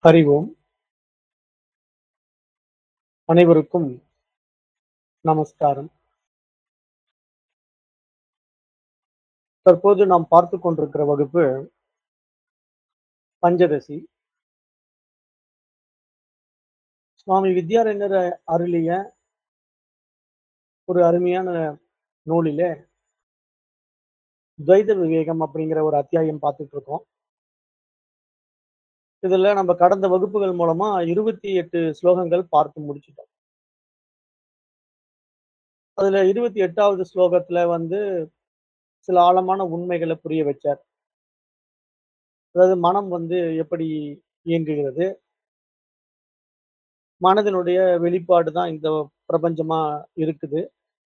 ஹரி ஓம் அனைவருக்கும் நமஸ்காரம் தற்போது நாம் பார்த்து கொண்டிருக்கிற வகுப்பு பஞ்சதசி சுவாமி வித்யாரண்யர் அருளிய ஒரு அருமையான நூலிலே துவைத விவேகம் அப்படிங்கிற ஒரு அத்தியாயம் பார்த்துட்டு இருக்கோம் இதுல நம்ம கடந்த வகுப்புகள் மூலமா இருபத்தி எட்டு ஸ்லோகங்கள் பார்த்து முடிச்சிட்டோம் அதுல இருபத்தி எட்டாவது ஸ்லோகத்துல வந்து சில ஆழமான உண்மைகளை புரிய வச்சார் அதாவது மனம் வந்து எப்படி இயங்குகிறது மனதினுடைய வெளிப்பாடு தான் இந்த பிரபஞ்சமா இருக்குது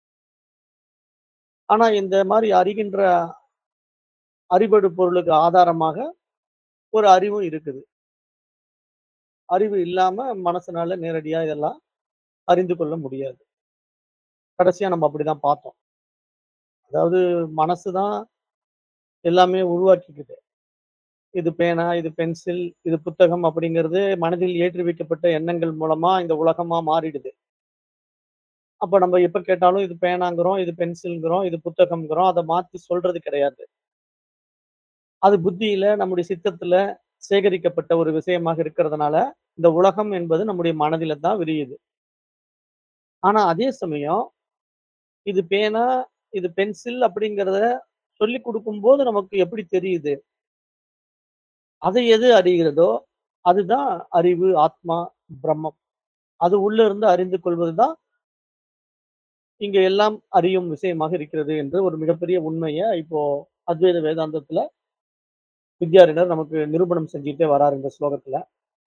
ஆனா இந்த மாதிரி அறிகின்ற அறிபடு பொருளுக்கு ஆதாரமாக ஒரு அறிவும் இருக்குது அறிவு இல்லாம மனசுனால நேரடியா இதெல்லாம் அறிந்து கொள்ள முடியாது கடைசியா நம்ம அப்படிதான் பார்த்தோம் அதாவது மனசுதான் எல்லாமே உருவாக்கிக்குது இது பேனா இது பென்சில் இது புத்தகம் அப்படிங்கிறது மனதில் ஏற்றி வைக்கப்பட்ட எண்ணங்கள் மூலமா இந்த உலகமா மாறிடுது அப்ப நம்ம எப்ப கேட்டாலும் இது பேனாங்கிறோம் இது பென்சில்ங்கிறோம் இது புத்தகம்ங்கிறோம் அதை மாத்தி சொல்றது கிடையாது அது புத்தியில நம்முடைய சித்தத்துல சேகரிக்கப்பட்ட ஒரு விஷயமாக இருக்கிறதுனால இந்த உலகம் என்பது நம்முடைய மனதில தான் விரியுது ஆனா அதே சமயம் இது பேனா இது பென்சில் அப்படிங்கிறத சொல்லி கொடுக்கும்போது நமக்கு எப்படி தெரியுது அதை எது அறிகிறதோ அதுதான் அறிவு ஆத்மா பிரம்மம் அது உள்ள இருந்து அறிந்து கொள்வதுதான் இங்க எல்லாம் அறியும் விஷயமாக இருக்கிறது என்று ஒரு மிகப்பெரிய உண்மையை இப்போ அத்வைத வேதாந்தத்துல வித்யாரண்யர் நமக்கு நிரூபணம் செஞ்சுட்டே வராரு இந்த ஸ்லோகத்துல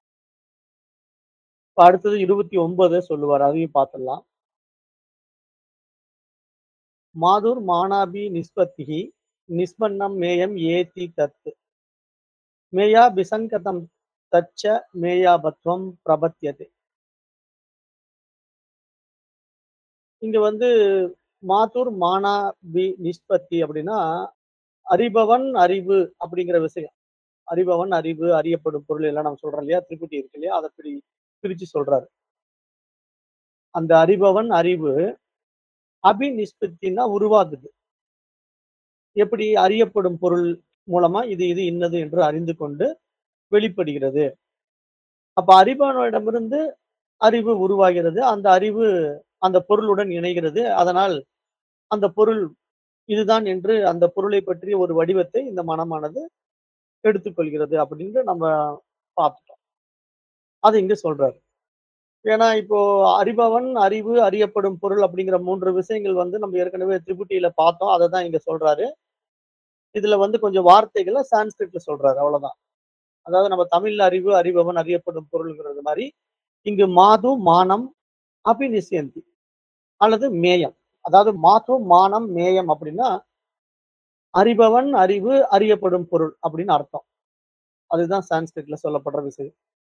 இப்ப அடுத்தது இருபத்தி ஒன்பது சொல்லுவார் அதையும் பார்த்துடலாம் மாதுர் மானாபி நிஸ்பத்திகி நிஸ்பன்னம் மேயம் ஏதி தத் மேயா பிசங்கதம் தச்ச மேயாபத்வம் பிரபத்தியது இங்க வந்து மாதுர் மானாபி நிஷ்பத்தி அப்படின்னா அறிபவன் அறிவு அப்படிங்கிற விஷயம் அறிபவன் அறிவு அறியப்படும் பொருள் எல்லாம் நம்ம சொல்றோம் இல்லையா திருப்பதி இருக்கு இல்லையா அதை பிரி பிரிச்சு சொல்றாரு அந்த அறிபவன் அறிவு அபிநிஷ்பத்தின்னா உருவாகுது எப்படி அறியப்படும் பொருள் மூலமா இது இது இன்னது என்று அறிந்து கொண்டு வெளிப்படுகிறது அப்ப அறிபவனிடமிருந்து அறிவு உருவாகிறது அந்த அறிவு அந்த பொருளுடன் இணைகிறது அதனால் அந்த பொருள் இதுதான் என்று அந்த பொருளை பற்றிய ஒரு வடிவத்தை இந்த மனமானது எடுத்துக்கொள்கிறது அப்படின்னு நம்ம பார்த்துட்டோம் அது இங்க சொல்றாரு ஏன்னா இப்போ அறிபவன் அறிவு அறியப்படும் பொருள் அப்படிங்கிற மூன்று விஷயங்கள் வந்து நம்ம ஏற்கனவே திரிபுட்டியில பார்த்தோம் அதை தான் இங்க சொல்றாரு இதுல வந்து கொஞ்சம் வார்த்தைகளை சான்ஸ்கிரிட்ல சொல்றாரு அவ்வளவுதான் அதாவது நம்ம தமிழ்ல அறிவு அறிபவன் அறியப்படும் பொருள்ங்கிறது மாதிரி இங்கு மாது மானம் அபிநிசியந்தி அல்லது மேயம் அதாவது மாது மானம் மேயம் அப்படின்னா அறிபவன் அறிவு அறியப்படும் பொருள் அப்படின்னு அர்த்தம் அதுதான் சான்ஸ்கிரிட்ல சொல்லப்படுற விஷயம்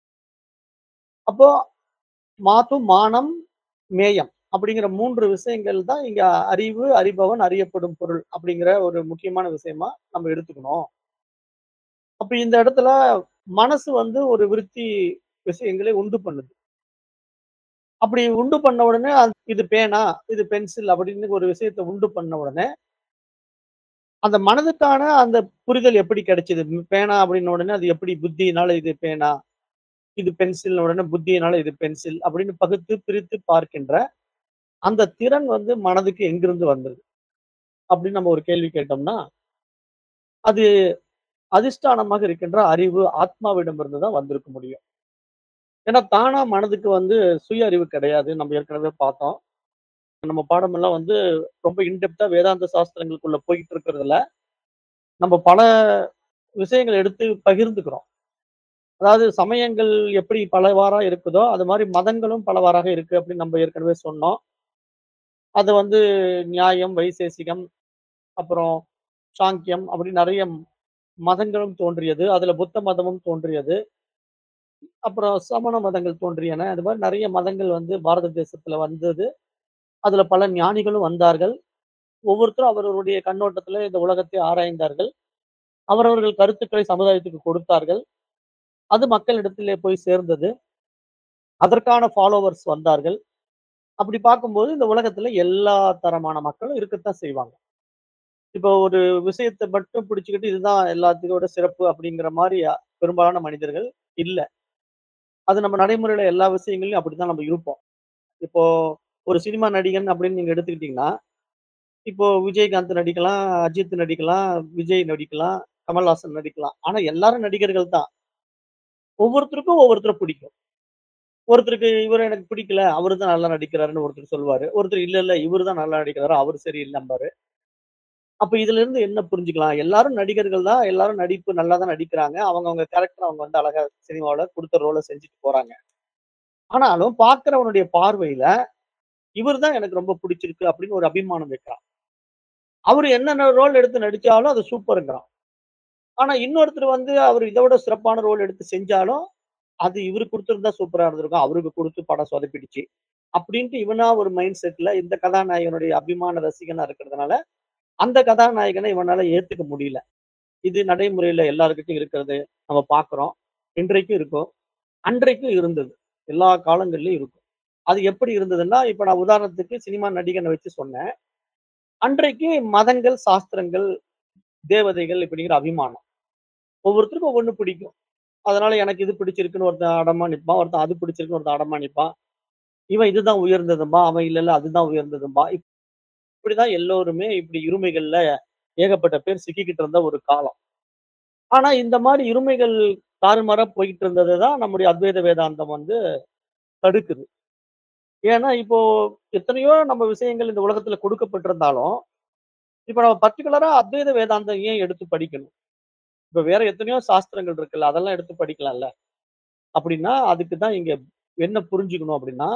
அப்போ மாத்து மானம் மேயம் அப்படிங்கிற மூன்று விஷயங்கள் தான் இங்க அறிவு அறிபவன் அறியப்படும் பொருள் அப்படிங்கிற ஒரு முக்கியமான விஷயமா நம்ம எடுத்துக்கணும் அப்ப இந்த இடத்துல மனசு வந்து ஒரு விருத்தி விஷயங்களை உண்டு பண்ணுது அப்படி உண்டு பண்ண உடனே அது- இது பேனா இது பென்சில் அப்படின்னு ஒரு விஷயத்தை உண்டு பண்ண உடனே அந்த மனதுக்கான அந்த புரிதல் எப்படி கிடைச்சது பேனா அப்படின்ன உடனே அது எப்படி புத்தியினால இது பேனா இது பென்சில் உடனே புத்தியினால இது பென்சில் அப்படின்னு பகுத்து பிரித்து பார்க்கின்ற அந்த திறன் வந்து மனதுக்கு எங்கிருந்து வந்தது அப்படின்னு நம்ம ஒரு கேள்வி கேட்டோம்னா அது அதிஷ்டானமாக இருக்கின்ற அறிவு ஆத்மாவிடமிருந்து தான் வந்திருக்க முடியும் ஏன்னா தானா மனதுக்கு வந்து சுய அறிவு கிடையாது நம்ம ஏற்கனவே பார்த்தோம் நம்ம பாடமெல்லாம் வந்து ரொம்ப இன்டெப்தா வேதாந்த சாஸ்திரங்களுக்குள்ள போயிட்டு இருக்கிறதுல நம்ம பல விஷயங்களை எடுத்து பகிர்ந்துக்கிறோம் அதாவது சமயங்கள் எப்படி பலவாறா இருக்குதோ அது மாதிரி மதங்களும் பலவாறாக இருக்கு அப்படின்னு நம்ம ஏற்கனவே சொன்னோம் அது வந்து நியாயம் வைசேசிகம் அப்புறம் சாங்கியம் அப்படி நிறைய மதங்களும் தோன்றியது அதுல புத்த மதமும் தோன்றியது அப்புறம் சமண மதங்கள் தோன்றியன அது மாதிரி நிறைய மதங்கள் வந்து பாரத தேசத்துல வந்தது அதுல பல ஞானிகளும் வந்தார்கள் ஒவ்வொருத்தரும் அவரவருடைய கண்ணோட்டத்துல இந்த உலகத்தை ஆராய்ந்தார்கள் அவரவர்கள் கருத்துக்களை சமுதாயத்துக்கு கொடுத்தார்கள் அது மக்களிடத்திலே போய் சேர்ந்தது. அதற்கான ஃபாலோவர்ஸ் வந்தார்கள். அப்படி பார்க்கும்போது இந்த உலகத்துல எல்லா தரமான மக்களும் இருக்கத்தான் செய்வாங்க. இப்போ ஒரு விஷயத்த மட்டும் பிடிச்சுக்கிட்டு இதுதான் எல்லாத்தையோட சிறப்பு அப்படிங்கிற மாரி அ பெரும்பாலான மனிதர்கள் இல்ல. அது நம்ம நடைமுறையில எல்லா விஷயங்கள்லயும் அப்படித்தான் நம்ம இருப்போம். இப்போ ஒரு சினிமா நடிகன் அப்படின்னு நீங்க எடுத்துக்கிட்டீங்கன்னா, இப்போ விஜயகாந்த் நடிக்கலாம், அஜித் நடிக்கலாம், விஜய் நடிக்கலாம், கமல்ஹாசன் நடிக்கலாம். ஆனா எல்லாரும் நடிகர்கள் தான். ஒவ்வொருத்தருக்கும் ஒவ்வொருத்தர பிடிக்கும். ஒருத்தருக்கு இவர எனக்கு பிடிக்கல. அவரு தான் நல்லா நடிக்கிறாருன்னு ஒருத்தர் சொல்லுவாரு. ஒருத்தர் இல்ல, இல்ல இவரு தான் நல்லா நடிக்கிறாரு. அவரு சரியில்லம்பாரு. அப்ப இதிலிருந்து என்ன புரிஞ்சுக்கலாம்? எல்லாரும் நடிகர்கள் தான். எல்லாரும் நடிப்பு நல்லா தான் நடிக்கிறாங்க. அவங்கவங்க கேரக்டர் அவங்க வந்து அழகா சினிமாவுல குடுத்த ரோல செஞ்சுட்டு போறாங்க. ஆனாலும் பார்க்கிறவனுடைய பார்வையில, இவரு தான் எனக்கு ரொம்ப பிடிச்சிருக்கு அப்படின்னு ஒரு அபிமானம் வைக்கிறான். அவரு என்னென்ன ரோல் எடுத்து நடிச்சாலும் அது சூப்பர்ங்கிறான். ஆனா இன்னொருத்தர் வந்து அவரு இத விட சிறப்பான ரோல் எடுத்து செஞ்சாலும், அது இவரு குடுத்திருந்தா சூப்பரா இருந்திருக்கும். அவருக்கு குடுத்து படம் சொதப்பிடுச்சு. அப்படின்ட்டு இவனா ஒரு மைண்ட் செட்ல இந்த கதாநாயகனுடைய அபிமான ரசிகனா இருக்கிறதுனால, அந்த கதாநாயகன இவனால ஏத்துக்க முடியல. இது நடைமுறையில எல்லார்கிட்டயும் இருக்கிறது நம்ம பார்க்கிறோம். இன்றைக்கும் இருக்கும். அன்றைக்கும் இருந்தது. எல்லா காலங்கள்லயும் இருக்கும். அது எப்படி இருந்ததுன்னா, இப்ப நான் உதாரணத்துக்கு சினிமா நடிகன வச்சு சொன்னேன். அன்றைக்கு மதங்கள், சாஸ்திரங்கள், தேவதைகள் இப்படிங்கிற அபிமானம். ஒவ்வொருத்தருக்கும் ஒவ்வொண்ணு பிடிக்கும். அதனால எனக்கு இது பிடிச்சிருக்குன்னு ஒருத்தன் அடமா நிப்பான். ஒருத்தன் அது பிடிச்சிருக்குன்னு ஒருத்தன் அடமா நிப்பான். இவன் இதுதான் உயர்ந்ததும்பான். அவன் இல்ல, இல்ல அதுதான் உயர்ந்ததும்பான். இப்படிதான் எல்லோருமே இப்படி இருமைகள்ல ஏகப்பட்ட பேர் சிக்கிக்கிட்டு இருந்த ஒரு காலம். ஆனா இந்த மாரி இருமைகள் தாறுமாறா போயிட்டு இருந்தத தான் நம்முடைய அத்வைத வேதாந்தம் வந்து தடுக்குது. ஏன்னா இப்போ எத்தனையோ நம்ம விஷயங்கள் இந்த உலகத்துல கொடுக்கப்பட்டிருந்தாலும், இப்ப நம்ம பர்ட்டிகுலரா அத்வைத வேதாந்தம் ஏன் எடுத்து படிக்கணும்? இப்ப வேற எத்தனையோ சாஸ்திரங்கள் இருக்குல்ல. அதெல்லாம் எடுத்து படிக்கலாம்ல. அப்படின்னா, அதுக்கு தான் இங்க என்ன புரிஞ்சுக்கணும் அப்படின்னா,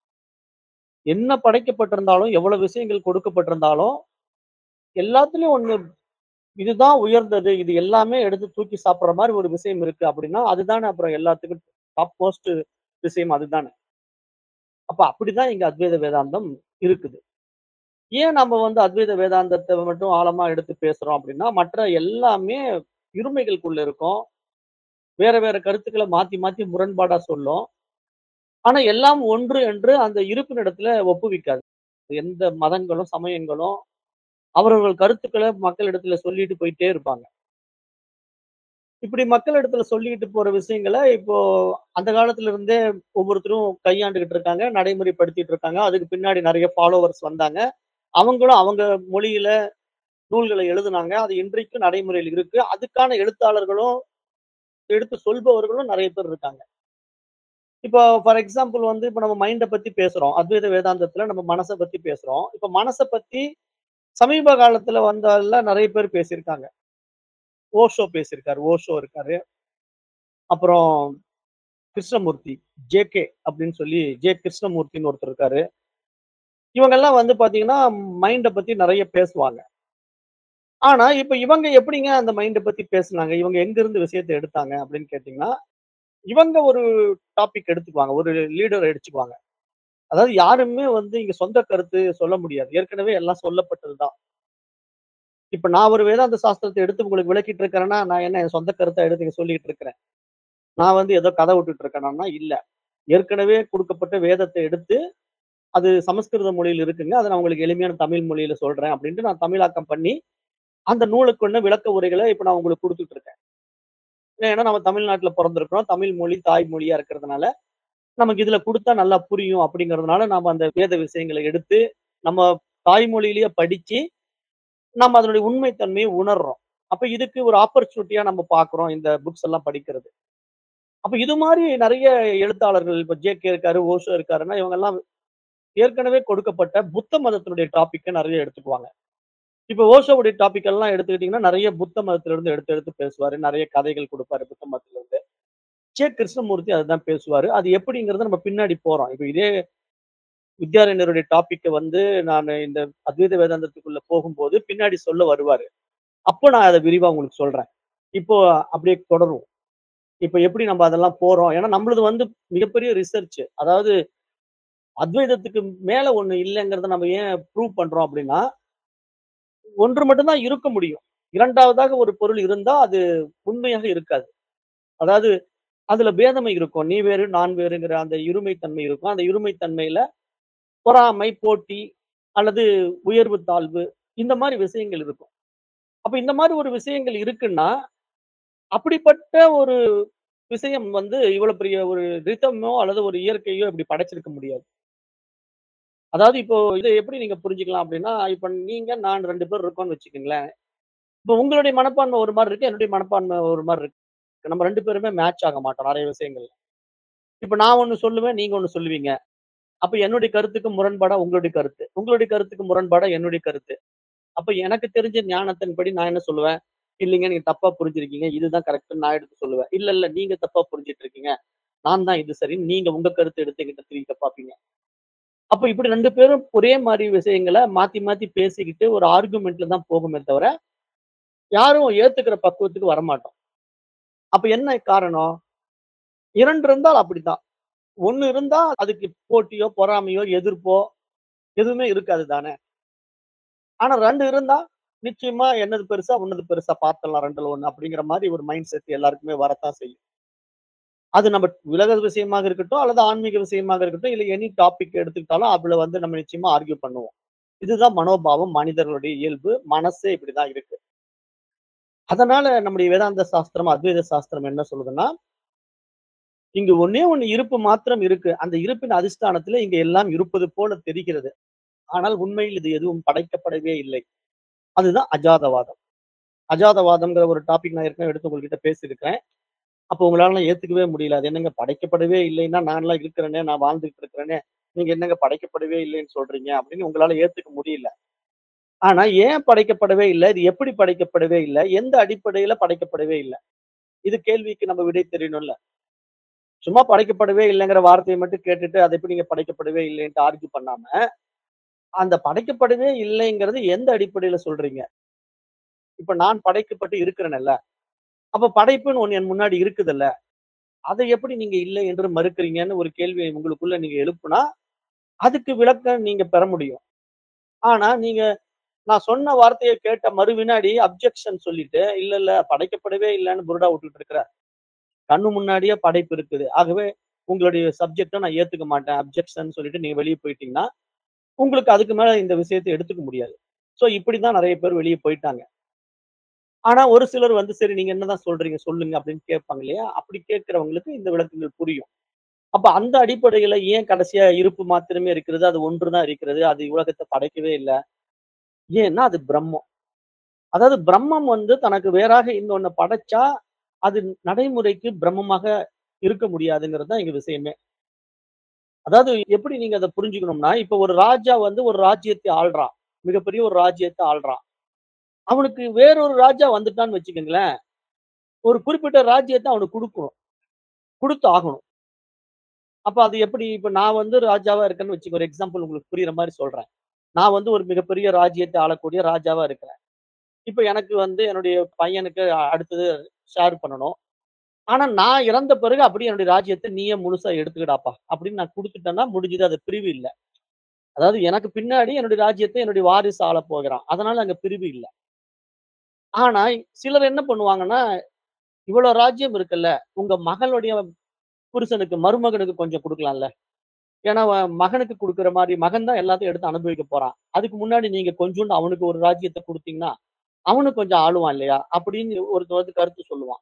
என்ன படைக்கப்பட்டிருந்தாலும், எவ்வளவு விஷயங்கள் கொடுக்கப்பட்டிருந்தாலும், எல்லாத்துலயும் ஒண்ணு இதுதான் உயர்ந்தது. இது எல்லாமே எடுத்து தூக்கி சாப்பிடுற மாரி ஒரு விஷயம் இருக்கு அப்படின்னா, அதுதானே அப்புறம் எல்லாத்துக்கும் டாப் மோஸ்ட் விஷயம் அதுதானே. அப்ப அப்படிதான் இங்க அத்வைத வேதாந்தம் இருக்குது. ஏன் நம்ம வந்து அத்வைத வேதாந்தத்த மட்டும் ஆழமா எடுத்து பேசுறோம் அப்படின்னா, மற்ற எல்லாமே இருமைகளுக்குள்ள இருக்கும். வேற வேற கருத்துக்கள மாத்தி மாத்தி முரண்பாடா சொல்லும். ஆனா எல்லாம் ஒன்று என்று அந்த இருப்பினிடத்துல ஒப்புவிக்காது. எந்த மதங்களும், சமயங்களும் அவரவர்கள் கருத்துக்கள மக்களிடத்துல சொல்லிட்டு போயிட்டே இருப்பாங்க. இப்படி மக்களிடத்துல சொல்லிட்டு போற விஷயங்கள இப்போ அந்த காலத்துல இருந்தே ஒவ்வொருத்தரும் கையாண்டுகிட்டு இருக்காங்க. நடைமுறைப்படுத்திட்டு இருக்காங்க. அதுக்கு பின்னாடி நெறைய ஃபாலோவர்ஸ் வந்தாங்க. அவங்களும் அவங்க மொழியில நூல்கள எழுதுனாங்க. அது இன்றைக்கும் நடைமுறையில் இருக்கு. அதுக்கான எழுத்தாளர்களும், எடுத்து சொல்பவர்களும் நெறைய பேர் இருக்காங்க. இப்போ ஃபார் எக்ஸாம்பிள் வந்து இப்ப நம்ம மைண்ட பத்தி பேசுறோம். அத்வைத வேதாந்தத்துல நம்ம மனச பத்தி பேசுறோம். இப்ப மனச பத்தி சமீப காலத்துல வந்தல்ல நெறைய பேர் பேசியிருக்காங்க. ஓஷோ பேசியிருக்காரு. ஓஷோ இருக்காரு. அப்புறம் கிருஷ்ணமூர்த்தி, ஜே.கே. அப்படின்னு சொல்லி ஜே. கிருஷ்ணமூர்த்தின்னு ஒருத்தர் இருக்காரு. இவங்கெல்லாம் வந்து பாத்தீங்கன்னா, மைண்ட பத்தி நெறைய பேசுவாங்க. ஆனா, இப்ப இவங்க எப்படிங்க அந்த மைண்ட பத்தி பேசுனாங்க? இவங்க எங்கிருந்து விஷயத்த எடுத்தாங்க அப்படின்னு கேட்டீங்கன்னா, இவங்க ஒரு டாபிக் எடுத்துக்குவாங்க. ஒரு லீடர் எடுத்துக்குவாங்க. அதாவது யாருமே வந்து இங்க சொந்த கருத்து சொல்ல முடியாது. ஏற்கனவே எல்லாம் சொல்லப்பட்டது தான். இப்ப நான் ஒரு வேதாந்த சாஸ்திரத்த எடுத்து உங்களுக்கு விளக்கிட்டு இருக்கிறேன்னா, நான் என்ன என் சொந்த கருத்த எடுத்து இங்க சொல்லிட்டு இருக்கிறேன். நான் வந்து ஏதோ கதை விட்டுட்டு இருக்கேனான்னா இல்ல. ஏற்கனவே குடுக்கப்பட்ட வேதத்த எடுத்து, அது சமஸ்கிருத மொழியில இருக்குங்க. அத நான் உங்களுக்கு எளிமையான தமிழ் மொழியில சொல்றேன் அப்படின்ட்டு நான் தமிழாக்கம் பண்ணி, அந்த நூலுக்குள்ள விளக்க உரைகள இப்ப நான் உங்களுக்கு குடுத்துட்டு இருக்கேன். ஏன்னா நம்ம தமிழ்நாட்டுல பொறந்திருக்கிறோம். தமிழ் மொழி தாய்மொழியா இருக்கிறதுனால, நமக்கு இதுல குடுத்தா நல்லா புரியும் அப்படிங்கிறதுனால, நாம அந்த வேத விஷயங்கள எடுத்து, நம்ம தாய்மொழியிலேயே படிச்சு, நம்ம அதனுடைய உண்மை தன்மைய உணர்றோம். அப்ப இதுக்கு ஒரு ஆப்பர்ச்சுனிட்டியா நம்ம பார்க்கிறோம். இந்த புக்ஸ் எல்லாம் படிக்கிறது. அப்ப இது மாரி நெறைய எழுத்தாளர்கள் இப்ப ஜே.கே. இருக்காரு, ஓஷோ இருக்காருன்னா, இவங்கெல்லாம் ஏற்கனவே கொடுக்கப்பட்ட புத்த மதத்தினுடைய டாபிக்க நெறைய எடுத்துக்குவாங்க. இப்ப ஓஷோவுடைய டாபிக் எல்லாம் எடுத்துக்கிட்டீங்கன்னா, நெறைய புத்த மதத்திலிருந்து எடுத்து எடுத்து பேசுவாரு. நெறைய கதைகள் குடுப்பாரு புத்த மதத்திலிருந்து. ஜே. கிருஷ்ணமூர்த்தி அதுதான் பேசுவாரு. அது எப்படிங்கிறத நம்ம பின்னாடி போறோம். இப்ப இதே வித்யாரண்யருடைய டாபிக்க வந்து நானு இந்த அத்வைத வேதாந்தத்துக்குள்ள போகும்போது பின்னாடி சொல்ல வருவாரு. அப்ப நான் அத விரிவா உங்களுக்கு சொல்றேன். இப்போ அப்படியே தொடருவோம். இப்ப எப்படி நம்ம அதெல்லாம் போறோம்? ஏன்னா நம்மளது வந்து மிகப்பெரிய ரிசர்ச். அதாவது அத்வைதத்துக்கு மேல ஒண்ணு இல்லங்கிறத நம்ம ஏன் ப்ரூவ் பண்றோம் அப்படின்னா, ஒன்று மட்டும் தான் இருக்க முடியும். 2வதாக ஒரு பொருள் இருந்தா அது உண்மையாக இருக்காது. அதாவது அதுல பேதமை இருக்கும். நீ வேறு, நான் வேறுங்கிற அந்த இருமை தன்மை இருக்கும். அந்த இருமை தன்மையில பொறாமை, போட்டி அல்லது உயர்வு, தாழ்வு இந்த மாரி விஷயங்கள் இருக்கும். அப்ப இந்த மாரி ஒரு விஷயங்கள் இருக்குன்னா, அப்படிப்பட்ட ஒரு விஷயம் வந்து இவ்வளவு பெரிய ஒரு ரிதமோ அல்லது ஒரு இயற்கையோ இப்படி படைச்சிருக்க முடியாது. அதாவது இப்போ இத எப்படி நீங்க புரிஞ்சுக்கலாம் அப்படின்னா, இப்ப நீங்க, நான் 2 பேர் இருக்கோம்னு வச்சுக்கங்களேன். இப்ப உங்களுடைய மனப்பான்மை ஒரு மாரி இருக்கு. என்னுடைய மனப்பான்மை ஒரு மாரி இருக்கு. நம்ம 2 பேருமே மேட்ச் ஆக மாட்டோம் நெறைய விஷயங்கள்ல. இப்ப நான் ஒண்ணு சொல்லுவேன், நீங்க ஒண்ணு சொல்லுவீங்க. அப்ப என்னுடைய கருத்துக்கு முரண்பாடா உங்களுடைய கருத்து. உங்களுடைய கருத்துக்கு முரண்பாடா என்னுடைய கருத்து. அப்ப எனக்கு தெரிஞ்ச ஞானத்தின்படி நான் என்ன சொல்லுவேன்? இல்லைங்க நீங்க தப்பா புரிஞ்சிருக்கீங்க. இதுதான் கரெக்ட்ன்னு நான் எடுத்து சொல்லுவேன். இல்ல, இல்ல நீங்க தப்பா புரிஞ்சுட்டு இருக்கீங்க. நான் தான் இது சரின்னு நீங்க உங்க கருத்து எடுத்து என்கிட்ட திரிக்க பார்ப்பீங்க. அப்ப இப்படி 2 பேரும் ஒரே மாரி விஷயங்கள மாத்தி, மாத்தி பேசிக்கிட்டு ஒரு ஆர்குமென்ட்ல தான் போகுமே தவிர, யாரும் ஏத்துக்கிற பக்குவத்துக்கு வரமாட்டோம். அப்ப என்ன காரணம்? 2 இருந்தால் அப்படித்தான். 1 இருந்தா அதுக்கு போட்டியோ, பொறாமையோ, எதிர்ப்போ எதுவுமே இருக்காது தானே! ஆனா 2 இருந்தா, நிச்சயமா என்னது பெருசா, உன்னது பெருசா பார்த்துடலாம் 2ல 1 அப்படிங்கிற மாரி ஒரு மைண்ட் செட் எல்லாருக்குமே வரத்தான் செய்யும். அது நம்ம உலக விஷயமாக இருக்கட்டும், அல்லது ஆன்மீக விஷயமாக இருக்கட்டும், இல்ல எனி டாபிக் எடுத்துக்கிட்டாலும் அதுல வந்து நம்ம நிச்சயமா ஆர்க்யூ பண்ணுவோம். இதுதான் மனோபாவம், மனிதர்களுடைய இயல்பு. மனசே இப்படிதான் இருக்கு. அதனால நம்முடைய வேதாந்த சாஸ்திரம், அத்வைத சாஸ்திரம் என்ன சொல்லுதுன்னா, இங்கு ஒண்ணே ஒண்ணு இருப்பு மாத்திரம் இருக்கு. அந்த இருப்பின் அதிஷ்டானத்திலே இங்க எல்லாம் இருப்பது போல தெரிகிறது. ஆனால் உண்மையில் இது எதுவும் படைக்கப்படவே இல்லை. அதுதான் அஜாதவாதம். அஜாதவாதம்ங்கிற ஒரு டாபிக் நான் ஏற்கனவே எடுத்து உங்ககிட்ட பேசியிருக்கிறேன். அப்போ உங்களால ஏத்துக்கவே முடியல. அது என்னங்க படைக்கப்படவே இல்லைன்னா, நான்லாம் இருக்கிறேனே, நான் வாழ்ந்துகிட்டு இருக்கிறேனே, நீங்க என்னங்க படைக்கப்படவே இல்லைன்னு சொல்றீங்க? அப்படின்னு உங்களால ஏத்துக்க முடியல. ஆனா ஏன் படைக்கப்படவே இல்ல? இது எப்படி படைக்கப்படவே இல்ல? எந்த அடிப்படையில படைக்கப்படவே இல்ல? இது கேள்விக்கு நம்ம விடை தெரியணும்ல. சும்மா படைக்கப்படவே இல்லைங்கிற வார்த்தைய மட்டும் கேட்டுட்டு, அது எப்படி நீங்க படைக்கப்படவே இல்லைன்ட்டு ஆர்க்யூ பண்ணாம, அந்த படைக்கப்படவே இல்லைங்கிறது எந்த அடிப்படையில சொல்றீங்க? இப்ப நான் படைக்கப்பட்டு இருக்கிறேன்ல. அப்ப படைப்புன்னு ஒண்ணு என் முன்னாடி இருக்குதுல்ல. அதை எப்படி நீங்க இல்லை என்று மறுக்கிறீங்கன்னு ஒரு கேள்வியை உங்களுக்குள்ள நீங்க எழுப்புனா, அதுக்கு விளக்கம் நீங்க பெற முடியும். ஆனா நீங்க நான் சொன்ன வார்த்தைய கேட்ட மறு வினாடி அப்ஜெக்ஷன் சொல்லிட்டு, இல்ல, இல்ல படைக்கப்படவே இல்லன்னு புருடா விட்டுட்டு இருக்கிற. கண்ணு முன்னாடியே படைப்பு இருக்குது. ஆகவே உங்களுடைய சப்ஜெக்ட்ட நான் ஏத்துக்க மாட்டேன். அப்ஜெக்ஷன் சொல்லிட்டு நீங்க வெளிய போயிட்டீங்கன்னா, உங்களுக்கு அதுக்கு மேல இந்த விஷயத்த எடுத்துக்க முடியாது. சோ இப்படித்தான் நெறைய பேர் வெளிய போயிட்டாங்க. ஆனா ஒரு சிலர் வந்து சரி நீங்க என்னதான் சொல்றீங்க? சொல்லுங்க அப்படின்னு கேட்பாங்க இல்லையா? அப்படி கேட்கிறவங்களுக்கு இந்த விளக்கங்கள் புரியும். அப்ப அந்த அடிப்படையில ஏன் கடைசியா இருப்பு மாத்திரமே இருக்கிறது? அது ஒன்று தான் இருக்கிறது. அது உலகத்த படைக்கவே இல்ல. ஏன்னா அது பிரம்மம். அதாவது பிரம்மம் வந்து தனக்கு வேறாக இன்னொன்ன படைச்சா, அது நடைமுறைக்கு பிரம்மமாக இருக்க முடியாதுங்கிறது தான் இங்க விஷயமே. அதாவது எப்படி நீங்க அத புரிஞ்சுக்கணும்னா, இப்ப ஒரு ராஜா வந்து ஒரு ராஜ்யத்தை ஆள்றான். மிகப்பெரிய ஒரு ராஜ்யத்த ஆள்றான். அவனுக்கு வேறொரு ராஜா வந்துட்டான்னு வச்சுக்கங்களேன், ஒரு குறிப்பிட்ட ராஜ்யத்த அவனுக்கு குடுக்கணும். குடுத்து ஆகணும். அப்ப அது எப்படி? இப்ப நான் வந்து ராஜாவா இருக்கேன்னு வச்சுக்க ஒரு எக்ஸாம்பிள் உங்களுக்கு புரியிற மாரி சொல்றேன். நான் வந்து ஒரு மிகப்பெரிய ராஜ்யத்த ஆளக்கூடிய ராஜாவா இருக்கிறேன். இப்ப எனக்கு வந்து என்னுடைய பையனுக்கு அடுத்தது ஷேர் பண்ணணும். ஆனா நான் இறந்த பிறகு அப்படியே என்னுடைய ராஜ்யத்த நீயே முழுசா எடுத்துக்கடாப்பா! அப்படின்னு நான் குடுத்துட்டேன்னா முடிஞ்சுது. அது பிரிவு இல்ல. அதாவது எனக்கு பின்னாடி என்னுடைய ராஜ்யத்த என்னுடைய வாரிசு ஆளப் போகிறான். அதனால அங்க பிரிவு இல்ல. ஆனா சிலர் என்ன பண்ணுவாங்கன்னா, இவ்வளோ ராஜ்யம் இருக்குல்ல, உங்க மகளுடைய புருஷனுக்கு, மருமகனுக்கு கொஞ்சம் குடுக்கலாம்ல. ஏன்னா அவன் மகனுக்கு குடுக்குற மாரி மகன் தான் எல்லாத்தையும் எடுத்து அனுபவிக்க போறான். அதுக்கு முன்னாடி நீங்க கொஞ்சூண்டு அவனுக்கு ஒரு ராஜ்யத்த குடுத்தீங்கன்னா, அவனும் கொஞ்சம் ஆளுவான் இல்லையா? அப்படின்னு ஒருத்தன் வந்து கருத்து சொல்லுவான்.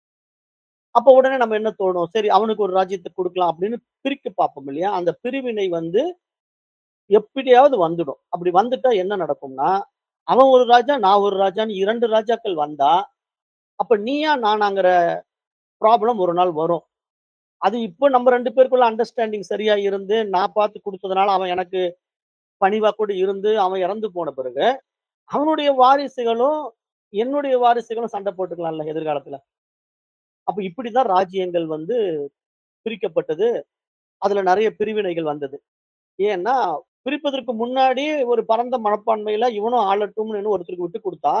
அப்ப உடனே நம்ம என்ன தோணும்? சரி அவனுக்கு ஒரு ராஜ்யத்த குடுக்கலாம் அப்படின்னு பிரிக்க பார்ப்போம் இல்லையா? அந்த பிரிவினை வந்து எப்படியாவது வந்துடும். அப்படி வந்துட்டா என்ன நடக்கும்னா, அவன் ஒரு ராஜா, நான் ஒரு ராஜான்னு 2 ராஜாக்கள் வந்தா, அப்ப நீயா நானாங்கிற ப்ராப்ளம் ஒரு நாள் வரும். அது இப்ப நம்ம 2 பேருக்குள்ள அண்டர்ஸ்டாண்டிங் சரியா இருந்து, நான் பார்த்து குடுத்ததுனால அவன் எனக்கு பணிவா கூட இருந்து, அவன் இறந்து போன பிறகு, அவனுடைய வாரிசுகளும், என்னுடைய வாரிசுகளும் சண்டை போட்டுக்கலாம்ல எதிர்காலத்துல. அப்ப இப்படிதான் ராஜ்யங்கள் வந்து பிரிக்கப்பட்டது. அதுல நெறைய பிரிவினைகள் வந்தது. ஏன்னா, பிரிப்பதற்கு முன்னாடி ஒரு பரந்த மனப்பான்மையில இவனும் ஆளட்டும்னு ஒருத்தருக்கு விட்டுக் குடுத்தா,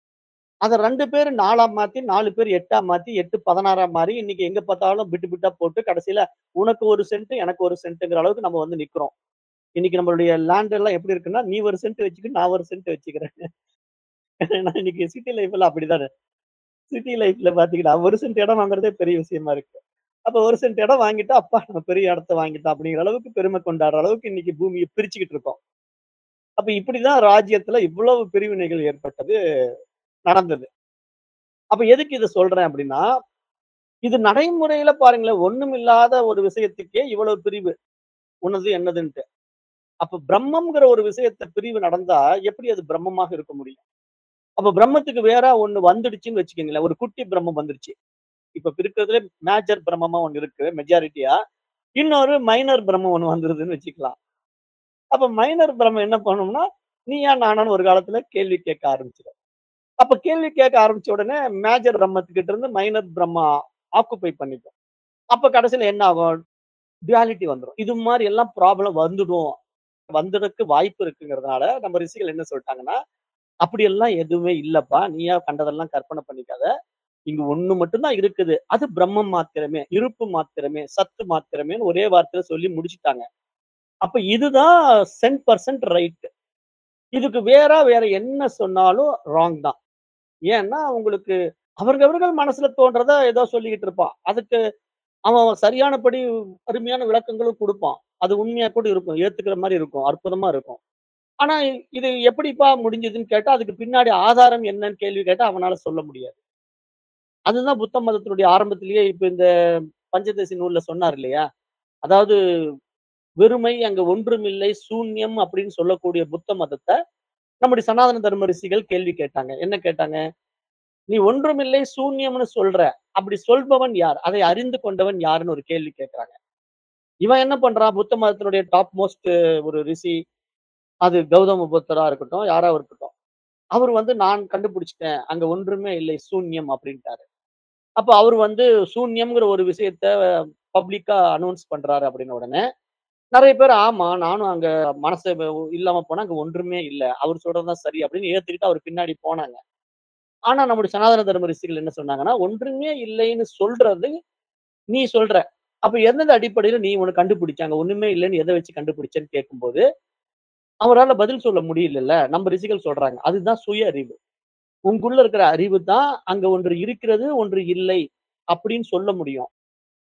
அத 2 பேரு 4ஆ மாத்தி, 4 பேர் 8ஆ மாத்தி, 8 16ஆ மாறி, இன்னைக்கு எங்க பார்த்தாலும் பிட்டு பிட்டா போட்டு கடைசியில உனக்கு 1 சென்ட், எனக்கு 1 சென்ட்ங்கிற அளவுக்கு நம்ம வந்து நிக்கிறோம். இன்னைக்கு நம்மளுடைய லேண்ட் எல்லாம் எப்படி இருக்குன்னா, நீ 1 சென்ட் வச்சுக்க, நான் 1 சென்ட் வச்சுக்கிறேன். ஏன்னா இன்னைக்கு சிட்டி லைஃப் எல்லாம் அப்படித்தானே. சிட்டி லைஃப்ல பாத்தீங்கன்னா, 1 சென்ட் இடம் வாங்குறதே பெரிய விஷயமா இருக்கு. அப்ப ஒரு சென்ட் இடம் வாங்கிட்டா, அப்பா நம்ம பெரிய இடத்த வாங்கிட்டோம் அப்படிங்கிற அளவுக்கு பெருமை கொண்டாடுற அளவுக்கு இன்னைக்கு பூமிய பிரிச்சுக்கிட்டு இருக்கோம். அப்ப இப்படிதான் ராஜ்யத்துல இவ்வளவு பிரிவினைகள் ஏற்பட்டது, நடந்தது. அப்ப எதுக்கு இத சொல்றேன் அப்படின்னா, இது நடைமுறையில பாருங்களேன், ஒண்ணுமில்லாத ஒரு விஷயத்துக்கே இவ்வளவு பிரிவு. உனது, என்னதுன்ட்டு. அப்ப பிரம்மம்ங்கிற ஒரு விஷயத்த பிரிவு நடந்தா, எப்படி அது பிரம்மமாக இருக்க முடியும்? அப்ப பிரம்மத்துக்கு வேற ஒண்ணு வந்துடுச்சுன்னு வச்சுக்கங்களேன். ஒரு குட்டி பிரம்மம் வந்துருச்சு. இப்ப இருக்கிறதுலே மேஜர் பிரம்மமா ஒண்ணு இருக்கு, மெஜாரிட்டியா. இன்னொரு மைனர் பிரம்மம் ஒண்ணு வந்துருதுன்னு வச்சுக்கலாம். அப்ப மைனர் பிரம்மம் என்ன பண்ணும்னா, நீயா நானான்னு ஒரு காலத்துல கேள்வி கேட்க ஆரம்பிச்சுரும். அப்ப கேள்வி கேட்க ஆரம்பிச்ச உடனே மேஜர் பிரம்மத்துக்கிட்ட இருந்து மைனர் பிரம்மா ஆக்குபை பண்ணிக்கும். அப்ப கடைசியில என்ன ஆகும்? டுயாலிட்டி வந்துரும். இது மாரி எல்லாம் ப்ராப்ளம் வந்துடும். வந்துறதுக்கு வாய்ப்பு இருக்குங்கிறதுனால, நம்ம ரிஷிகள் என்ன சொல்ட்டாங்கன்னா, "அப்படியெல்லாம் எதுவுமே இல்லப்பா. நீயா கண்டதெல்லாம் கற்பனை பண்ணிக்காத. இங்க ஒண்ணு மட்டும் தான் இருக்குது. அது பிரம்மம் மாத்திரமே, இருப்பு மாத்திரமே, சத்து மாத்திரமேன்னு" ஒரே வார்த்தையில சொல்லி முடிச்சுட்டாங்க. அப்ப இதுதான் 100% ரைட். இதுக்கு வேறா வேற என்ன சொன்னாலும் ராங் தான். ஏன்னா, உங்களுக்கு அவரவர்கள் மனசுல தோன்றத ஏதோ சொல்லிக்கிட்டு இருப்பான். அதுக்கு அவன் சரியானபடி அருமையான விளக்கங்களும் குடுப்பான். அது உண்மையா கூட இருக்கும். ஏத்துக்கிற மாரி இருக்கும். அற்புதமா இருக்கும். ஆனா, இது எப்படிப்பா முடிஞ்சதுன்னு கேட்டா, அதுக்கு பின்னாடி ஆதாரம் என்னன்னு கேள்வி கேட்டா அவனால சொல்ல முடியாது. அதுதான் புத்த மதத்தினுடைய ஆரம்பத்திலேயே இப்ப இந்த பஞ்சதசி நூல்ல சொன்னார் இல்லையா? அதாவது வெறுமை அங்க ஒன்றுமில்லை, சூன்யம் அப்படின்னு சொல்லக்கூடிய புத்த மதத்த, நம்முடைய சனாதன தர்ம ரிஷிகள் கேள்வி கேட்டாங்க. என்ன கேட்டாங்க? "நீ ஒன்றுமில்லை, சூன்யம்னு சொல்ற. அப்படி சொல்பவன் யார்? அதை அறிந்து கொண்டவன் யாருன்னு?" ஒரு கேள்வி கேட்கிறாங்க. இவன் என்ன பண்றான்? புத்த மதத்தினுடைய டாப் மோஸ்ட் ஒரு ரிஷி, அது கௌதம புத்தரா இருக்கட்டும், யாரா இருக்கட்டும். அவரு வந்து நான் கண்டுபிடிச்சுட்டேன். அங்க ஒன்றுமே இல்லை, சூன்யம் அப்படின்ட்டாரு. அப்ப அவரு வந்து சூன்யம்ங்கிற ஒரு விஷயத்த பப்ளிக்கா அனௌன்ஸ் பண்றாரு அப்படின்ன உடனே, நெறைய பேர் ஆமா நானும் அங்க மனசு இல்லாம போனா அங்க ஒன்றுமே இல்ல. அவரு சொல்றது தான் சரி அப்படின்னு ஏத்துக்கிட்டு அவரு பின்னாடி போனாங்க. ஆனா நம்முடைய சனாதன தர்ம ரிஷிகள் என்ன சொன்னாங்கன்னா, ஒன்றுமே இல்லைன்னு சொல்றது நீ சொல்ற. அப்ப எந்தெந்த அடிப்படையில நீ ஒண்ணு கண்டுபிடிச்ச? அங்க ஒண்ணுமே இல்லன்னு எத வச்சு கண்டுபிடிச்சன்னு கேட்கும்போது, அவரால பதில் சொல்ல முடியலல்ல. நம்ம ரிஷிகள் சொல்றாங்க. அதுதான் சுய அறிவு. உங்களுக்குள்ள இருக்கிற அறிவு தான் அங்க ஒன்று இருக்கிறது, ஒன்று இல்லை அப்படின்னு சொல்ல முடியும்.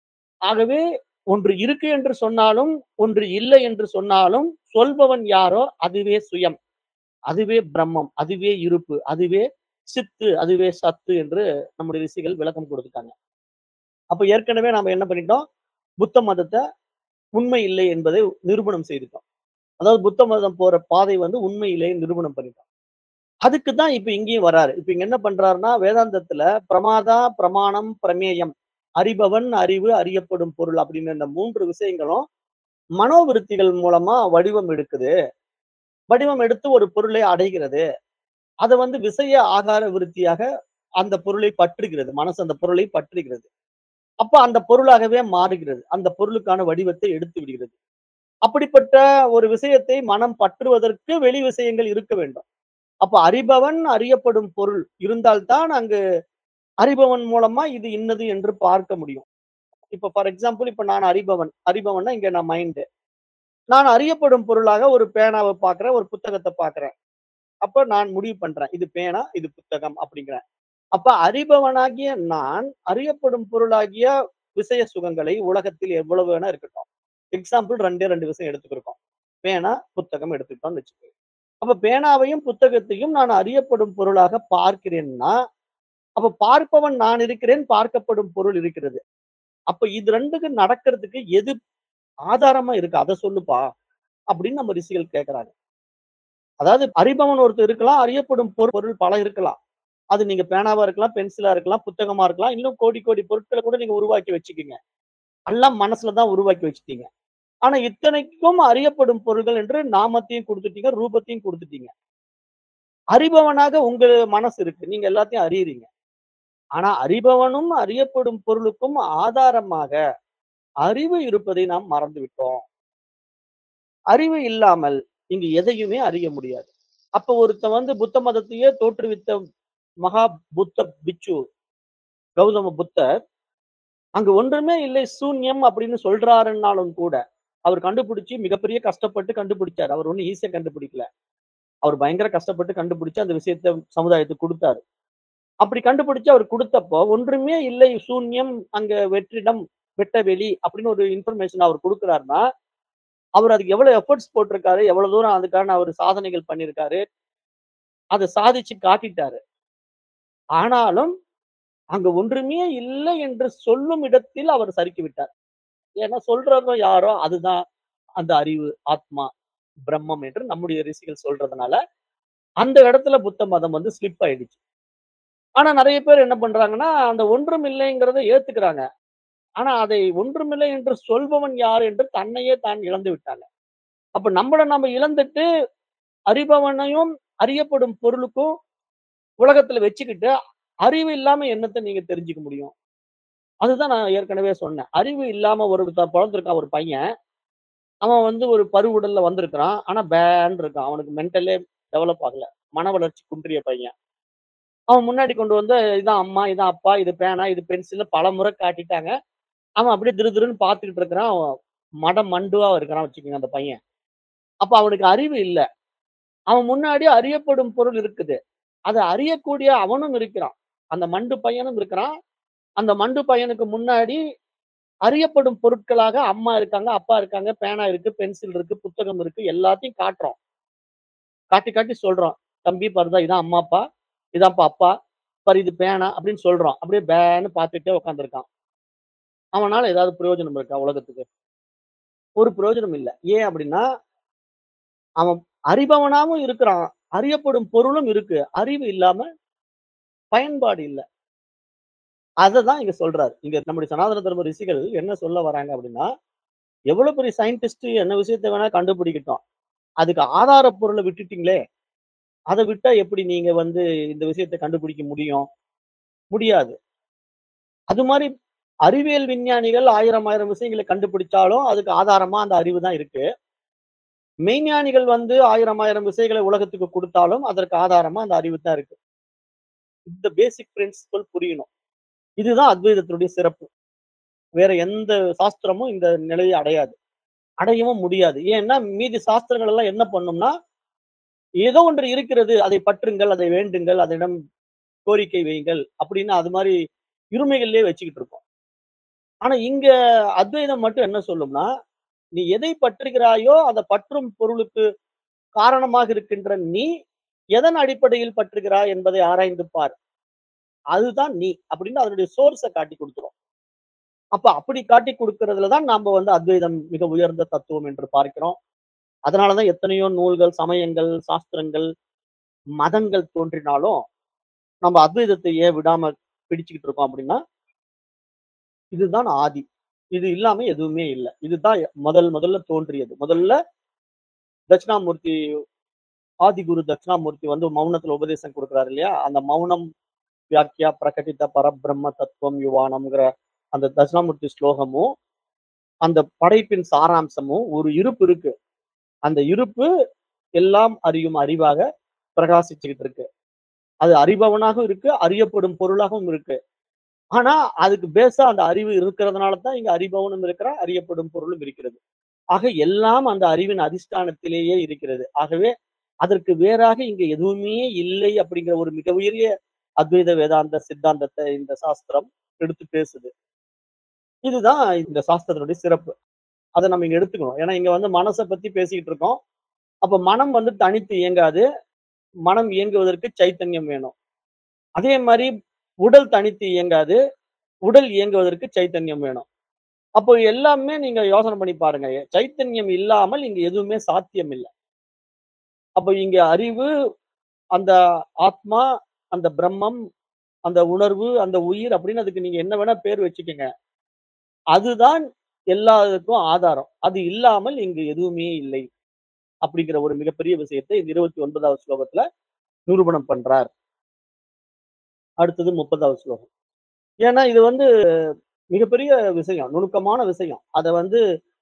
ஆகவே ஒன்று இருக்கு என்று சொன்னாலும், ஒன்று இல்லை என்று சொன்னாலும், சொல்பவன் யாரோ அதுவே சுயம். அதுவே பிரம்மம். அதுவே இருப்பு. அதுவே சித்து. அதுவே சத்து என்று நம்முடைய ரிஷிகள் விளக்கம் குடுத்துட்டாங்க. அப்ப ஏற்கனவே நாம என்ன பண்ணிட்டோம்? புத்த மதத்த உண்மை இல்லை என்பதை நிரூபணம் செய்துட்டோம். அதாவது புத்த மதம் போற பாதை வந்து உண்மை இல்லைன்னு நிரூபணம் பண்ணிட்டோம். அதுக்கு தான் இப்ப இங்கேயும் வராரு. இப்ப இங்க என்ன பண்றாருன்னா, வேதாந்தத்துல பிரமாதா, பிரமாணம், பிரமேயம். அறிபவன், அறிவு, அறியப்படும் பொருள் அப்படின்னு இந்த 3 விஷயங்களும் மனோவிருத்திகள் மூலமா வடிவம் எடுக்குது. வடிவம் எடுத்து ஒரு பொருளை அடைகிறது. அத வந்து விஷய ஆகார விருத்தியாக அந்த பொருளை பற்றுகிறது. மனசு அந்த பொருளை பற்றுகிறது. அப்ப அந்த பொருளாகவே மாறுகிறது. அந்த பொருளுக்கான வடிவத்தை எடுத்து விடுகிறது. அப்படிப்பட்ட ஒரு விஷயத்தை மனம் பற்றுவதற்கு வெளி விஷயங்கள் இருக்க வேண்டும். அப்ப அறிபவன், அறியப்படும் பொருள் இருந்தால் தான் அங்கு அறிபவன் மூலமா இது இன்னது என்று பார்க்க முடியும். இப்ப ஃபார் எக்ஸாம்பிள் இப்ப நான் அறிபவன். அறிபவன்னா இங்க நான் மைண்ட். நான் அறியப்படும் பொருளாக ஒரு பேனாவ பார்க்கிறேன், ஒரு புத்தகத்த பார்க்கிறேன். அப்ப நான் முடிவு பண்றேன். இது பேனா, இது புத்தகம் அப்படிங்கிறேன். அப்ப அறிபவனாகிய நான் அறியப்படும் பொருளாகிய விஷய சுகங்களை உலகத்தில் எவ்வளவு வேணா இருக்கட்டும். எக்ஸாம்பிள் 2டே 2 விஷயம் எடுத்துக்கிருக்கோம். பேனா, புத்தகம் எடுத்துக்கிட்டோம்னு வச்சுக்கோங்க. அப்ப பேனாவையும், புத்தகத்தையும் நான் அறியப்படும் பொருளாக பார்க்கிறேன்னா, அப்ப பார்ப்பவன் நான் இருக்கிறேன், பார்க்கப்படும் பொருள் இருக்கிறது. அப்ப இது 2க்கு நடக்கிறதுக்கு எது ஆதாரமா இருக்கு? அத சொல்லுப்பா. அப்படின்னு நம்ம ரிஷிகள் கேட்கறாங்க. அதாவது அறிபவன் ஒருத்தர் இருக்கலாம், அறியப்படும் பொரு பொருள் பல இருக்கலாம். அது நீங்க பேனாவா இருக்கலாம், பென்சிலா இருக்கலாம், புத்தகமா இருக்கலாம். இன்னும் கோடி கோடி பொருட்கள கூட நீங்க உருவாக்கி வச்சுக்கங்க. எல்லாம் மனசுல தான் உருவாக்கி வச்சுட்டீங்க. ஆனா இத்தனைக்கும் அறியப்படும் பொருள்கள் என்று நாமத்தையும் குடுத்துட்டீங்க, ரூபத்தையும் குடுத்துட்டீங்க. அறிபவனாக உங்க மனசு இருக்கு. நீங்க எல்லாத்தையும் அறியறீங்க. ஆனா அறிபவனும், அறியப்படும் பொருளுக்கும் ஆதாரமாக அறிவு இருப்பதை நாம் மறந்துவிட்டோம். அறிவு இல்லாமல் இங்கு எதையுமே அறிய முடியாது. அப்ப ஒருத்தன் வந்து புத்த மதத்தையே தோற்றுவித்த மகா புத்த பிட்சு கௌதம புத்தர், அங்கு ஒன்றுமே இல்லை சூன்யம் அப்படின்னு சொல்றாருன்னாலும் கூட, அவர் கண்டுபிடிச்சு மிகப்பெரிய கஷ்டப்பட்டு கண்டுபிடிச்சாரு. அவர் ஒண்ணும் ஈஸியா கண்டுபிடிக்கல. அவர் பயங்கர கஷ்டப்பட்டு கண்டுபிடிச்சு அந்த விஷயத்த சமுதாயத்துக்கு குடுத்தாரு. அப்படி கண்டுபிடிச்சு அவர் குடுத்தப்போ, ஒன்றுமே இல்லை சூன்யம் அங்க வெற்றிடம் வெட்ட வெளி அப்படின்னு ஒரு இன்ஃபர்மேஷன் அவர் குடுக்குறாருன்னா, அவர் அதுக்கு எவ்வளவு எஃபோர்ட்ஸ் போட்டிருக்காரு, எவ்வளவு தூரம் அதுக்கான அவரு சாதனைகள் பண்ணியிருக்காரு. அத சாதிச்சு காட்டிட்டாரு. ஆனாலும், அங்க ஒன்றுமே இல்லை என்று சொல்லும் இடத்தில் அவர் சறுக்கி விட்டார். ஏன்னா சொல்றவங்க யாரோ அதுதான் அந்த அறிவு, ஆத்மா, பிரம்மம் என்று நம்முடைய ரிஷிகள் சொல்றதுனால, அந்த இடத்துல புத்த மதம் வந்து ஸ்லிப் ஆயிடுச்சு. ஆனா நெறைய பேர் என்ன பண்றாங்கன்னா, அந்த ஒன்றும் இல்லைங்கிறத ஏத்துக்கிறாங்க. ஆனா அதை ஒன்றுமில்லை என்று சொல்பவன் யார் என்று தன்னையே தான் இழந்து விட்டாங்க. அப்ப நம்மள நம்ம இழந்துட்டு, அறிபவனையும், அறியப்படும் பொருளுக்கும் உலகத்துல வச்சுக்கிட்டு, அறிவு இல்லாம என்னத்த நீங்க தெரிஞ்சுக்க முடியும்? அதுதான் நான் ஏற்கனவே சொன்னேன். அறிவு இல்லாம ஒருத்தன் பொறந்திருக்கான் ஒரு பையன். அவன் வந்து ஒரு பருவுடல்ல வந்திருக்கிறான். ஆனா பேன்னு இருக்கான். அவனுக்கு மென்டலே டெவலப் ஆகல. மன வளர்ச்சி குன்றிய பையன். அவன் முன்னாடி கொண்டு வந்து இதான் அம்மா, இதான் அப்பா, இது பேனா, இது பென்சில்னு பலமுறை காட்டிட்டாங்க. அவன் அப்படியே திரு திருன்னு பார்த்துக்கிட்டு இருக்கிறான். மட மண்டுவா இருக்கிறான் வச்சுக்கோங்க அந்த பையன். அப்ப அவனுக்கு அறிவு இல்ல. அவன் முன்னாடி அறியப்படும் பொருள் இருக்குது. அத அறியக்கூடிய அவனும் இருக்கிறான். அந்த மண்டு பையனும் இருக்கிறான். அந்த மண்டு பையனுக்கு முன்னாடி அறியப்படும் பொருட்களாக அம்மா இருக்காங்க, அப்பா இருக்காங்க, பேனா இருக்கு, பென்சில் இருக்கு, புத்தகம் இருக்கு. எல்லாத்தையும் காட்டுறோம். காட்டி காட்டி சொல்றோம். தம்பி பாருடா இதான் அம்மா, அப்பா. இதான்ப்பா அப்பா. பாரு இது பேனா அப்படின்னு சொல்றோம். அப்படியே பேன்னு பார்த்துட்டே உட்கார்ந்திருக்கான். அவனால ஏதாவது பிரயோஜனம் இருக்கா உலகத்துக்கு? ஒரு பிரயோஜனம் இல்ல. ஏன் அப்படின்னா, அவன் அறிபவனாவும் இருக்கிறான். அறியப்படும் பொருளும் இருக்கு. அறிவு இல்லாம பயன்பாடு இல்ல. அததான் இங்க சொல்றாரு. இங்க நம்முடைய சனாதன தர்ம ரிஷிகள் என்ன சொல்ல வராங்க அப்படின்னா, எவ்வளவு பெரிய சயின்டிஸ்ட் என்ன விஷயத்த வேணா கண்டுபிடிக்கட்டும். அதுக்கு ஆதார பொருள விட்டுட்டீங்களே, அத விட்டா எப்படி நீங்க வந்து இந்த விஷயத்த கண்டுபிடிக்க முடியும்? முடியாது. அது மாரி அறிவியல் விஞ்ஞானிகள் 1000, 1000 விஷயங்கள கண்டுபிடிச்சாலும், அதுக்கு ஆதாரமா அந்த அறிவு தான் இருக்கு. மெய்ஞானிகள் வந்து 1000, 1000 விஷயங்கள உலகத்துக்கு குடுத்தாலும், அதற்கு ஆதாரமா அந்த அறிவு தான் இருக்கு. இந்த பேசிக் பிரின்சிபல் புரியணும். இதுதான் அத்வைதத்தினுடைய சிறப்பு. வேற எந்த சாஸ்திரமும் இந்த நிலையை அடையாது. அடையவும் முடியாது. ஏன்னா, மீதி சாஸ்திரங்கள் எல்லாம் என்ன பண்ணும்னா, ஏதோ ஒன்று இருக்கிறது. அதை பற்றுங்கள், அதை வேண்டுங்கள், அதனிடம் கோரிக்கை வையுங்கள் அப்படின்னு அது மாரி இருமைகள்லயே வச்சுக்கிட்டு இருக்கும். ஆனா இங்க அத்வைதம் மட்டும் என்ன சொல்லும்னா, நீ எதை பற்றுகிறாயோ, அந்த பற்றும் பொருளுக்கு காரணமாக இருக்கின்ற நீ, எதன் அடிப்படையில் பற்றுகிறாய் என்பதை ஆராய்ந்து பார். அதுதான் நீ அப்படின்னு அதனுடைய சோர்ஸ காட்டிக் குடுத்துரும். அப்ப அப்படி காட்டிக் குடுக்கிறதுல தான் நாம வந்து அத்வைதம் மிக உயர்ந்த தத்துவம் என்று பார்க்கிறோம். அதனால தான் எத்தனையோ நூல்கள், சமயங்கள், சாஸ்திரங்கள், மதங்கள் தோன்றினாலும், நம்ம அத்வைதத்தை ஏன் விடாம பிடிச்சுக்கிட்டு இருக்கோம் அப்படின்னா இதுதான் ஆதி. இது இல்லாம எதுவுமே இல்ல. இதுதான் முதல் முதல்ல தோன்றியது. முதல்ல தட்சிணாமூர்த்தி ஆதிகுரு தட்சிணாமூர்த்தி வந்து மௌனத்துல உபதேசம் குடுக்குறாரு இல்லையா? அந்த மௌனம் வியாக்கியா பிரகடித பரபிரம்ம தத்துவம் யுவானம்ங்கிற அந்த தட்சிணாமூர்த்தி ஸ்லோகமும், அந்த படைப்பின் சாராம்சமும் ஒரு இருப்பு இருக்கு. அந்த இருப்பு எல்லாம் அறியும் அறிவாக பிரகாசிச்சுக்கிட்டு இருக்கு. அது அறிபவனாகவும் இருக்கு, அறியப்படும் பொருளாகவும் இருக்கு. ஆனா, அதுக்கு பேஸா அந்த அறிவு இருக்கிறதுனால தான் இங்க அறிபவனும் இருக்கிறான், அறியப்படும் பொருளும் இருக்கிறது. ஆக எல்லாம் அந்த அறிவின் அதிஷ்டானத்திலேயே இருக்கிறது. ஆகவே அதற்கு வேறாக இங்க எதுவுமே இல்லை அப்படிங்கிற ஒரு மிக உயரிய அத்வைத வேதாந்த சித்தாந்தத்தை இந்த சாஸ்திரம் எடுத்து பேசுது. இதுதான் இந்த சாஸ்திரத்தினுடைய சிறப்பு. அத நம்ம இங்க எடுத்துக்கணும். ஏன்னா இங்க வந்து மனச பத்தி பேசிக்கிட்டு இருக்கோம். அப்ப மனம் வந்து தனித்து இயங்காது. மனம் இயங்குவதற்கு சைத்தன்யம் வேணும். அதே மாரி உடல் தனித்து இயங்காது. உடல் இயங்குவதற்கு சைத்தன்யம் வேணும். அப்போ எல்லாமே நீங்க யோசனை பண்ணி பாருங்க. சைத்தன்யம் இல்லாமல் இங்க எதுவுமே சாத்தியம் இல்ல. அப்ப இங்க அறிவு, அந்த ஆத்மா, அந்த பிரம்மம், அந்த உணர்வு, அந்த உயிர் அப்படின்னு அதுக்கு நீங்க என்ன வேணா பேர் வச்சுக்கங்க. அதுதான் எல்லாத்துக்கும் ஆதாரம். அது இல்லாமல் இங்கு எதுவுமே இல்லை. அப்படிங்கிற ஒரு மிகப்பெரிய விஷயத்தை இந்த 29வது ஸ்லோகத்துல நிரூபணம் பண்றார். அடுத்தது 30வது ஸ்லோகம். ஏன்னா இது வந்து மிகப்பெரிய விஷயம். நுணுக்கமான விஷயம். அத வந்து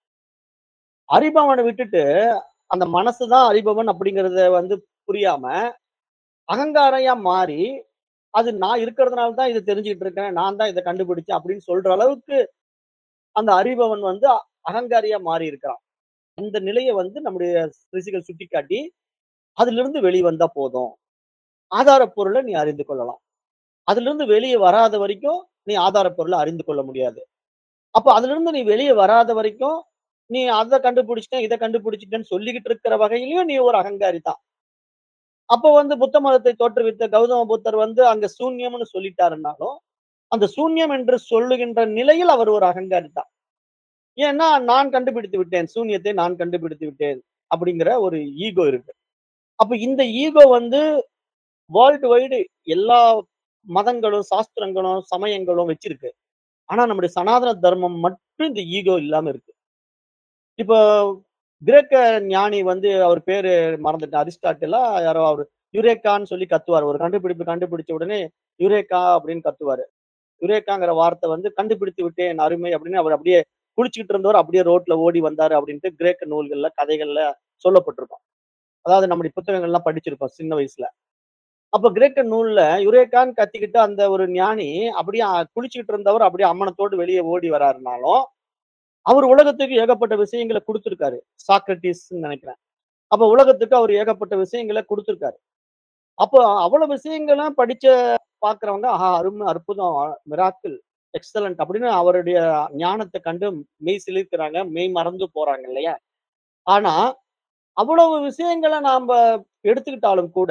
அறிபவன விட்டுட்டு, அந்த மனசு தான் அறிபவன் அப்படிங்கிறத வந்து புரியாம, அகங்காரையா மாறி, அது நான் இருக்கிறதுனால தான் இத தெரிஞ்சுகிட்டு இருக்கேன். நான் தான் இத கண்டுபிடிச்சேன் அப்படின்னு சொல்ற அளவுக்கு அந்த அறிபவன் வந்து அகங்காரியா மாறி இருக்கிறான். அந்த நிலைய வந்து நம்முடைய ரிஷிகள் சுட்டிக்காட்டி, அதிலிருந்து வெளிவந்தா போதும். ஆதார பொருள நீ அறிந்து கொள்ளலாம். அதிலிருந்து வெளிய வராத வரைக்கும், நீ ஆதார பொருள அறிந்து கொள்ள முடியாது. அப்ப அதிலிருந்து நீ வெளிய வராத வரைக்கும், நீ அத கண்டுபிடிச்சுட்டேன், இத கண்டுபிடிச்சுட்டேன்னு சொல்லிக்கிட்டு இருக்கிற வகையிலயும் நீ ஒரு அகங்காரி தான். அப்ப வந்து புத்த மதத்தை தோற்றுவித்த கௌதம புத்தர் வந்து அங்க சூன்யம்னு சொல்லிட்டாருன்னாலும், அந்த சூன்யம் என்று சொல்லுகின்ற நிலையில் அவர் ஒரு அகங்காரி தான். ஏன்னா, நான் கண்டுபிடித்து விட்டேன். சூன்யத்தை நான் கண்டுபிடித்து விட்டேன். அப்படிங்கிற ஒரு ஈகோ இருக்கு. அப்ப இந்த ஈகோ வந்து வேர்ல்ட் வைடு எல்லா மதங்களும், சாஸ்திரங்களும், சமயங்களும் வச்சிருக்கு. ஆனா நம்முடைய சனாதன தர்மம் மட்டும் இந்த ஈகோ இல்லாம இருக்கு. இப்போ கிரேக்க ஞானி வந்து அவர் பேரு மறந்துட்டேன். அரிஸ்டாட்டிலா யாரோ அவரு யுரேக்கான்னு சொல்லி கத்துவாரு. ஒரு கண்டுபிடிப்பு கண்டுபிடிச்ச உடனே யுரேக்கா அப்படின்னு கத்துவாரு. யுரேக்காங்கிற வார்த்தை வந்து கண்டுபிடித்து விட்டேன் அருமை அப்படின்னு அவர் அப்படியே குளிச்சுக்கிட்டு இருந்தவர் அப்படியே ரோட்ல ஓடி வந்தாரு அப்படின்ட்டு கிரேக்க நூல்கள்ல, கதைகள்ல சொல்லப்பட்டிருக்கும். அதாவது நம்முடைய புத்தகங்கள்லாம் படிச்சிருப்போம் சின்ன வயசுல. அப்ப கிரேக்க நூல்ல யுரேக்கான்னு கத்திக்கிட்டு அந்த ஒரு ஞானி அப்படியே அ குளிச்சுக்கிட்டு இருந்தவர் அப்படியே அம்மனத்தோடு வெளிய ஓடி வராருன்னாலும், அவர் உலகத்துக்கு ஏகப்பட்ட விஷயங்கள குடுத்திருக்காரு. சாக்ரடீஸ்ன்னு நெனைக்கிறேன். அப்ப உலகத்துக்கு அவர் ஏகப்பட்ட விஷயங்கள குடுத்திருக்காரு. அப்போ அவ்வளவு விஷயங்களும் படிச்ச பார்க்கிறவங்க, ஆஹா! அருமை, அற்புதம், மிராக்கிள், எக்ஸலன்ட் அப்படின்னு அவருடைய ஞானத்த கண்டு மெய் சிலிர்க்கிறாங்க, மெய் மறந்து போறாங்க இல்லையா? ஆனா, அவ்வளவு விஷயங்கள நாம்ப எடுத்துக்கிட்டாலும் கூட,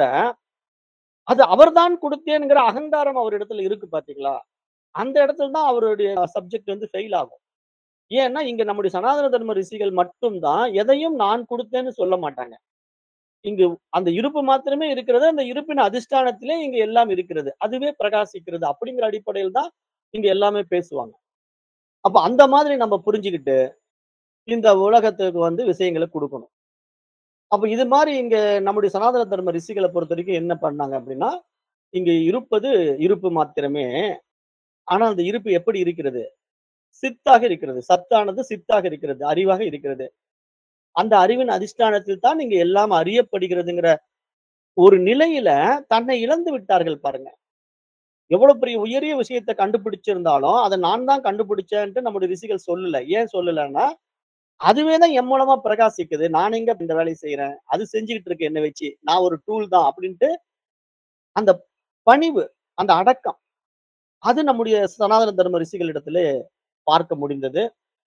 அது அவர்தான் குடுத்தேன்ங்கிற அகங்காரம் அவரிடத்துல இருக்கு பார்த்தீங்களா? அந்த இடத்துல தான் அவருடைய சப்ஜெக்ட் வந்து ஃபெயில் ஆகும். ஏன்னா, இங்க நம்முடைய சனாதன தர்ம ரிஷிகள் மட்டும் தான் எதையும் நான் குடுத்தேன்னு சொல்ல மாட்டாங்க. இங்கு அந்த இருப்பு மாத்திரமே இருக்கிறது. அந்த இருப்பின் அதிஷ்டானத்திலே இங்க எல்லாம் இருக்கிறது. அதுவே பிரகாசிக்கிறது. அப்படிங்கிற அடிப்படையில் தான் இங்க எல்லாமே பேசுவாங்க. அப்ப அந்த மாதிரி நம்ம புரிஞ்சுகிட்டு, இந்த உலகத்துக்கு வந்து விஷயங்கள குடுக்கணும். அப்ப இது மாரி இங்க நம்முடைய சனாதன தர்ம ரிஷிகள பொறுத்தவரைக்கும் என்ன பண்ணாங்க அப்படின்னா, இங்க இருப்பது இருப்பு மாத்திரமே. ஆனா அந்த இருப்பு எப்படி இருக்கிறது? சித்தாக இருக்கிறது. சத்தானது சித்தாக இருக்கிறது. அறிவாக இருக்கிறது. அந்த அறிவின் அதிஷ்டானத்தில் தான் இங்க எல்லாம் அறியப்படுகிறதுங்கிற ஒரு நிலையில தன்னை இழந்து விட்டார்கள் பாருங்க. எவ்வளவு பெரிய உயரிய விஷயத்த கண்டுபிடிச்சிருந்தாலும், அத நான் தான் கண்டுபிடிச்சேன்ட்டு நம்முடைய ரிஷிகள் சொல்லல. ஏன் சொல்லலன்னா, அதுவே தான் என் மூலமா பிரகாசிக்குது. நான் எங்க இந்த வேலைய செய்றேன்? அது செஞ்சுகிட்டு இருக்கு என்ன வச்சு. நான் ஒரு டூல் தான் அப்படின்ட்டு அந்த பணிவு, அந்த அடக்கம். அது நம்முடைய சனாதன தர்ம ரிஷிகளிடத்திலே பார்க்க முடிந்தது.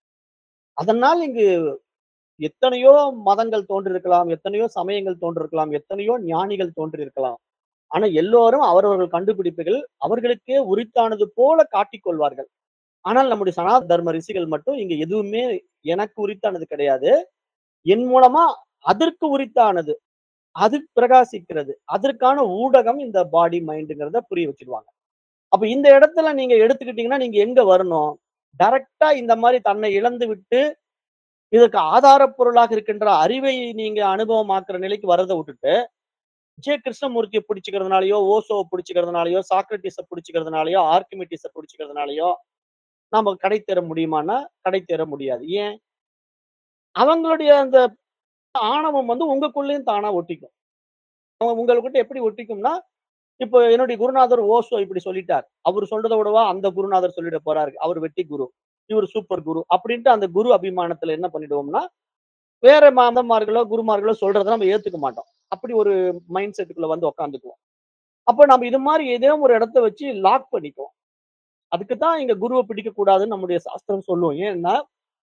அதனால் இங்கு எத்தனையோ மதங்கள் தோன்றியிருக்கலாம், எத்தனையோ சமயங்கள் தோன்றியிருக்கலாம், எத்தனையோ ஞானிகள் தோன்றியிருக்கலாம். ஆனா எல்லோரும் அவரவர்கள் கண்டுபிடிப்புகள் அவர்களுக்கே உரித்தானது போல காட்டிக் கொள்வார்கள். ஆனால் நம்முடைய சனாதன தர்ம ரிஷிகள் மட்டும் இங்க எதுவுமே எனக்கு உரித்தானது கிடையாது. என் மூலமா அதற்கு உரித்தானது. அது பிரகாசிக்கிறது. அதற்கான ஊடகம் இந்த பாடி, மைண்ட்ங்கிறத புரிய வச்சுருவாங்க. அப்ப இந்த இடத்துல நீங்க எடுத்துக்கிட்டீங்கன்னா, நீங்க எங்க வரணும்? டைரக்ட்டா இந்த மாரி தன்னை இழந்து விட்டு, இதற்கு ஆதாரப் பொருளாக இருக்கின்ற அறிவை நீங்க அனுபவமாக்குற நிலைக்கு வர்றத விட்டுட்டு, ஜே. கிருஷ்ணமூர்த்திய பிடிச்சுக்கிறதுனாலயோ, ஓஷோவ பிடிச்சுக்கிறதுனாலயோ, சாக்ரடீஸ பிடிச்சுக்கிறதுனாலயோ, ஆர்க்கிமிடிஸ பிடிச்சுக்கிறதுனாலயோ, நாம கடை தேற முடியுமான்னா, கடை தேற முடியாது. ஏன்? அவங்களுடைய அந்த ஆணவம் வந்து உங்களுக்குள்ளயும் தானா ஒட்டிக்கும். உங்கள்கிட்ட எப்படி ஒட்டிக்கும்னா, இப்போ என்னுடைய குருநாதர் ஓஷோ இப்படி சொல்லிட்டார். அவரு சொல்றத விடவா அந்த குருநாதர் சொல்லிட போறாரு. அவரு வெட்டி குரு. இவரு சூப்பர் குரு. அப்படின்ட்டு அந்த குரு அபிமானத்துல என்ன பண்ணிடுவோம்னா, வேற மதமார்களோ, குருமார்களோ சொல்றத நம்ம ஏத்துக்க மாட்டோம். அப்படி ஒரு மைண்ட் செட்டுக்குள்ள வந்து உட்கார்ந்துக்குவோம். அப்ப நம்ம இது மாரி ஏதேனும் ஒரு இடத்த வச்சு லாக் பண்ணிக்குவோம். அதுக்கு தான் இங்க குருவ பிடிக்கக் கூடாதுன்னு நம்முடைய சாஸ்திரம் சொல்லும். ஏன்னா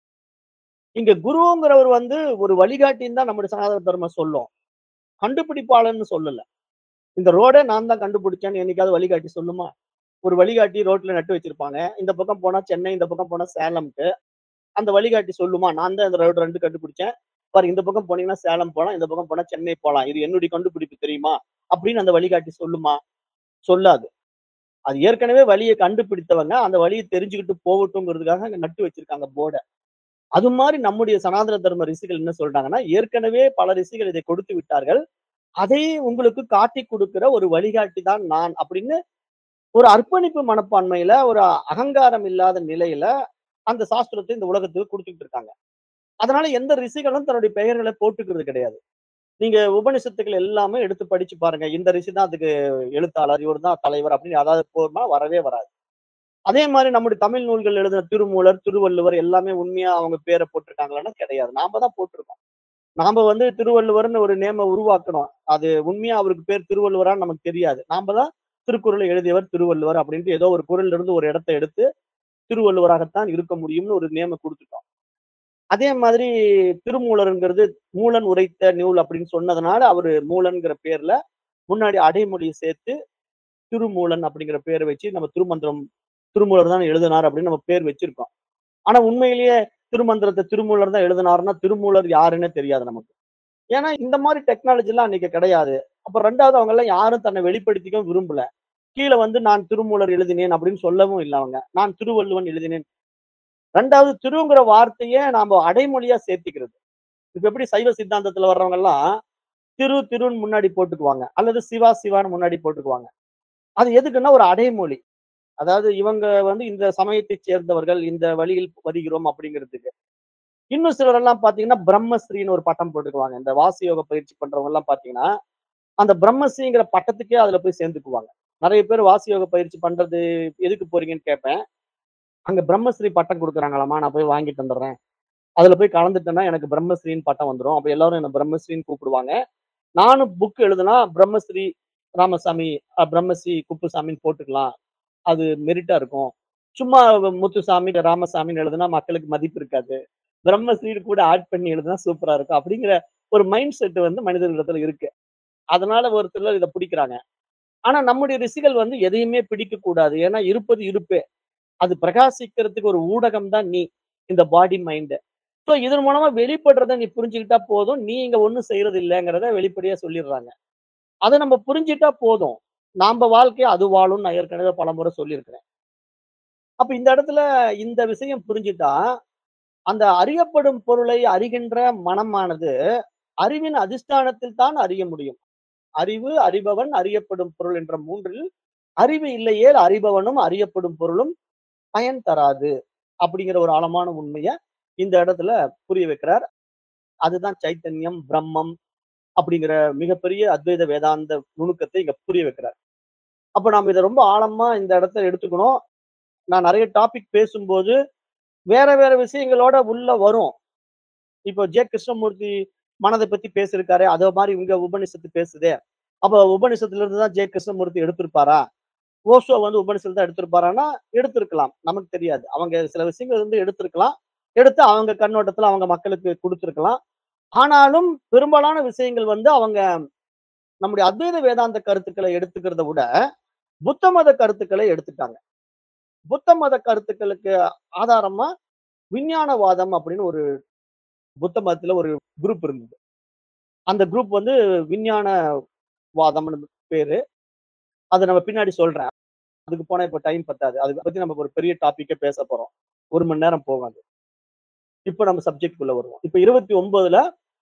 இங்க குருங்கிறவர் வந்து ஒரு வழிகாட்டின்னு தான் நம்முடைய சனாதன தர்மம் சொல்லும். கண்டுபிடிப்பாளன்னு சொல்லல. இந்த ரோடே நான் தான் கண்டுபிடிச்சேன்னு என்னைக்காவது வழிகாட்டி சொல்லுமா? ஒரு வழிகாட்டி ரோட்ல நட்டு வச்சிருப்பாங்க. இந்த பக்கம் போனா சென்னை, இந்த பக்கம் போனா சேலம்க்கு. அந்த வழிகாட்டி சொல்லுமா? நான் தான் இந்த ரோடு 2 கண்டுபிடிச்சேன். பாரு இந்த பக்கம் போனீங்கன்னா சேலம் போலாம். இந்த பக்கம் போனா சென்னை போலாம். இது என்னுடைய கண்டுபிடிப்பு தெரியுமா? அப்படின்னு அந்த வழிகாட்டி சொல்லுமா? சொல்லாது. அது ஏற்கனவே வழிய கண்டுபிடித்தவங்க, அந்த வழிய தெரிஞ்சுக்கிட்டு போகட்டும்ங்கிறதுக்காக அங்க நட்டு வச்சிருக்காங்க போர்ட. அது மாரி நம்முடைய சனாதன தர்ம ரிஷிகள் என்ன சொல்றாங்கன்னா, ஏற்கனவே பல ரிஷிகள் இதை கொடுத்து விட்டார்கள். அதை உங்களுக்கு காட்டிக் குடுக்கிற ஒரு வழிகாட்டி தான் நான் அப்படின்னு ஒரு அர்ப்பணிப்பு மனப்பான்மையில, ஒரு அகங்காரம் இல்லாத நிலையில அந்த சாஸ்திரத்தை இந்த உலகத்துக்கு குடுத்துட்டு இருக்காங்க. அதனால எந்த ரிஷிகளும் தன்னுடைய பெயர்கள போட்டுக்கிறது கிடையாது. நீங்க உபனிஷத்துக்கள் எல்லாமே எடுத்து படிச்சு பாருங்க. இந்த ரிஷி தான் அதுக்கு எழுத்தாளர், இவர் தான் தலைவர் அப்படின்னு அதாவது போமா வரவே வராது. அதே மாரி நம்முடைய தமிழ் நூல்கள் எழுதின திருமூலர், திருவள்ளுவர் எல்லாமே உண்மையா அவங்க பேர போட்டிருக்காங்களான்னா கிடையாது. நாம தான் போட்டிருக்கோம். நாம வந்து திருவள்ளுவர்ன்னு ஒரு நேம உருவாக்கணும். அது உண்மையா அவருக்கு பேர் திருவள்ளுவரான்னு நமக்கு தெரியாது. நாம தான் திருக்குறளை எழுதியவர் திருவள்ளுவர் அப்படின்ட்டு ஏதோ ஒரு குறள்ல இருந்து ஒரு இடத்த எடுத்து, திருவள்ளுவராகத்தான் இருக்க முடியும்னு ஒரு நேம குடுத்துட்டோம். அதே மாதிரி திருமூலர்ங்கிறது மூலன் உரைத்த நூல் அப்படின்னு சொன்னதுனால, அவரு மூலன்ங்கிற பேர்ல முன்னாடி அடைமொழிய சேர்த்து திருமூலன் அப்படிங்கிற பேர வச்சு நம்ம திருமந்திரம் திருமூலர் தான் எழுதினார் அப்படின்னு நம்ம பேர் வச்சிருக்கோம். ஆனா உண்மையிலேயே திருமந்திரத்த திருமூலர் தான் எழுதினாருன்னா, திருமூலர் யாருன்னே தெரியாது நமக்கு. ஏன்னா இந்த மாரி டெக்னாலஜிலாம் அன்னைக்கு கிடையாது. அப்ப 2வது அவங்கலாம் யாரும் தன்னை வெளிப்படுத்திக்கவும் விரும்பல. கீழ வந்து நான் திருமூலர் எழுதினேன் அப்படின்னு சொல்லவும் இல்ல அவங்க. நான் திருவள்ளுவன் எழுதினேன். 2வது திருங்கிற வார்த்தைய நாம அடைமொழியா சேர்த்திக்கிறது. இப்ப எப்படி சைவ சித்தாந்தத்துல வர்றவங்கலாம், திரு திருன்னு முன்னாடி போட்டுக்குவாங்க. அல்லது சிவா சிவான்னு முன்னாடி போட்டுக்குவாங்க. அது எதுக்குன்னா ஒரு அடைமொழி. அதாவது இவங்க வந்து இந்த சமயத்தைச் சேர்ந்தவர்கள், இந்த வழியில் வருகிறோம் அப்படிங்கிறதுக்கு. இன்னும் சிலரெல்லாம் பார்த்தீங்கன்னா, பிரம்மஸ்ரீன்னு ஒரு பட்டம் போட்டுக்குவாங்க. இந்த வாசியோக பயிற்சி பண்றவங்கலாம் பார்த்தீங்கன்னா, அந்த பிரம்மஸ்ரீங்கிற பட்டத்துக்கே அதுல போய் சேர்ந்துக்குவாங்க. நெறைய பேர் வாசியோக பயிற்சி பண்றது எதுக்கு போறீங்கன்னு கேட்பேன். அங்க பிரம்மஸ்ரீ பட்டம் குடுக்குறாங்களாம்மா, நான் போய் வாங்கிட்டு வந்துர்றேன். அதுல போய் கலந்துட்டேன்னா எனக்கு பிரம்மஸ்ரீன்னு பட்டம் வந்துரும். அப்ப எல்லாரும் என்ன பிரம்மஸ்ரீன்னு கூப்பிடுவாங்க. நானும் புக் எழுதுனா பிரம்மஸ்ரீ ராமசாமி, அ பிரம்மஸ்ரீ குப்புசாமின்னு போட்டுக்கலாம். அது மெரிட்டா இருக்கும். சும்மா முத்துசாமி, ராமசாமின்னு எழுதுனா மக்களுக்கு மதிப்பு இருக்காது. பிரம்மஸ்ரீன்னு கூட ஆட் பண்ணி எழுதுனா சூப்பரா இருக்கும். அப்படிங்கிற ஒரு மைண்ட் செட் வந்து மனிதர்களிடத்துல இருக்கு. அதனால ஒரு சிலர் இத பிடிக்கிறாங்க. ஆனா நம்முடைய ரிஷிகள் வந்து எதையுமே பிடிக்கக் கூடாது. ஏன்னா இருப்பது இருப்பே. அது பிரகாசிக்கிறதுக்கு ஒரு ஊடகம் தான் நீ. இந்த பாடி, மைண்ட். சோ இதன் மூலமா வெளிப்படுறத நீ புரிஞ்சுக்கிட்டா போதும். நீ இங்க ஒண்ணும் செய்றது இல்லங்கிறத வெளிப்படையா சொல்லிடுறாங்க. அத நம்ம புரிஞ்சுட்டா போதும். நாம வாழ்க்கைய அது வாழும்னு நான் ஏற்கனவே பலமுறை சொல்லியிருக்கிறேன். அப்ப இந்த இடத்துல இந்த விஷயம் புரிஞ்சுட்டா, அந்த அறியப்படும் பொருளை அறிகின்ற மனமானது, அறிவின் அதிஷ்டானத்தில் தான் அறிய முடியும். அறிவு, அறிபவன், அறியப்படும் பொருள் என்ற 3ல் அறிவு இல்லையேல் அறிபவனும், அறியப்படும் பொருளும் பயன் தராது. அப்படிங்கிற ஒரு ஆழமான உண்மைய இந்த இடத்துல புரிய வைக்கிறார். அதுதான் சைத்தன்யம், பிரம்மம் அப்படிங்கிற மிகப்பெரிய அத்வைத வேதாந்த நுணுக்கத்தை இங்க புரிய வைக்கிறார். அப்ப நாம இத ரொம்ப ஆழமா இந்த இடத்துல எடுத்துக்கணும். நான் நெறைய டாபிக் பேசும்போது, வேற வேற விஷயங்களோட உள்ள வரும். இப்போ ஜே. கிருஷ்ணமூர்த்தி மனத பத்தி பேசியிருக்காரே, அத மாரி இங்க உபநிஷத்து பேசுதே. அப்ப உபநிஷத்துல இருந்து தான் ஜே. கிருஷ்ணமூர்த்தி எடுத்திருப்பாரா? ஓஷோ வந்து உபநிஷத்துல தான் எடுத்திருப்பாரான்னா, எடுத்திருக்கலாம். நமக்கு தெரியாது. அவங்க சில விஷயங்கள் வந்து எடுத்திருக்கலாம். எடுத்து அவங்க கண்ணோட்டத்துல அவங்க மக்களுக்கு குடுத்திருக்கலாம். ஆனாலும் பெரும்பாலான விஷயங்கள் வந்து அவங்க நம்முடைய அத்வைத வேதாந்த கருத்துக்கள எடுத்துக்கிறத விட, புத்த மத கருத்துக்களை எடுத்துட்டாங்க. புத்த மத கருத்துக்களுக்கு ஆதாரமா விஞ்ஞானவாதம் அப்படின்னு ஒரு புத்த மதத்துல ஒரு குரூப் இருந்தது. அந்த குரூப் வந்து விஞ்ஞான வாதம்னு பேரு. அத நம்ம பின்னாடி சொல்றேன். அதுக்கு போனா இப்ப டைம் பத்தாது. அத பத்தி நம்ம ஒரு பெரிய டாபிக்கே பேசப் போறோம். 1 மணி நேரம் போகும் அது. இப்ப நம்ம சப்ஜெக்ட்குள்ள வருவோம். இப்ப 29ல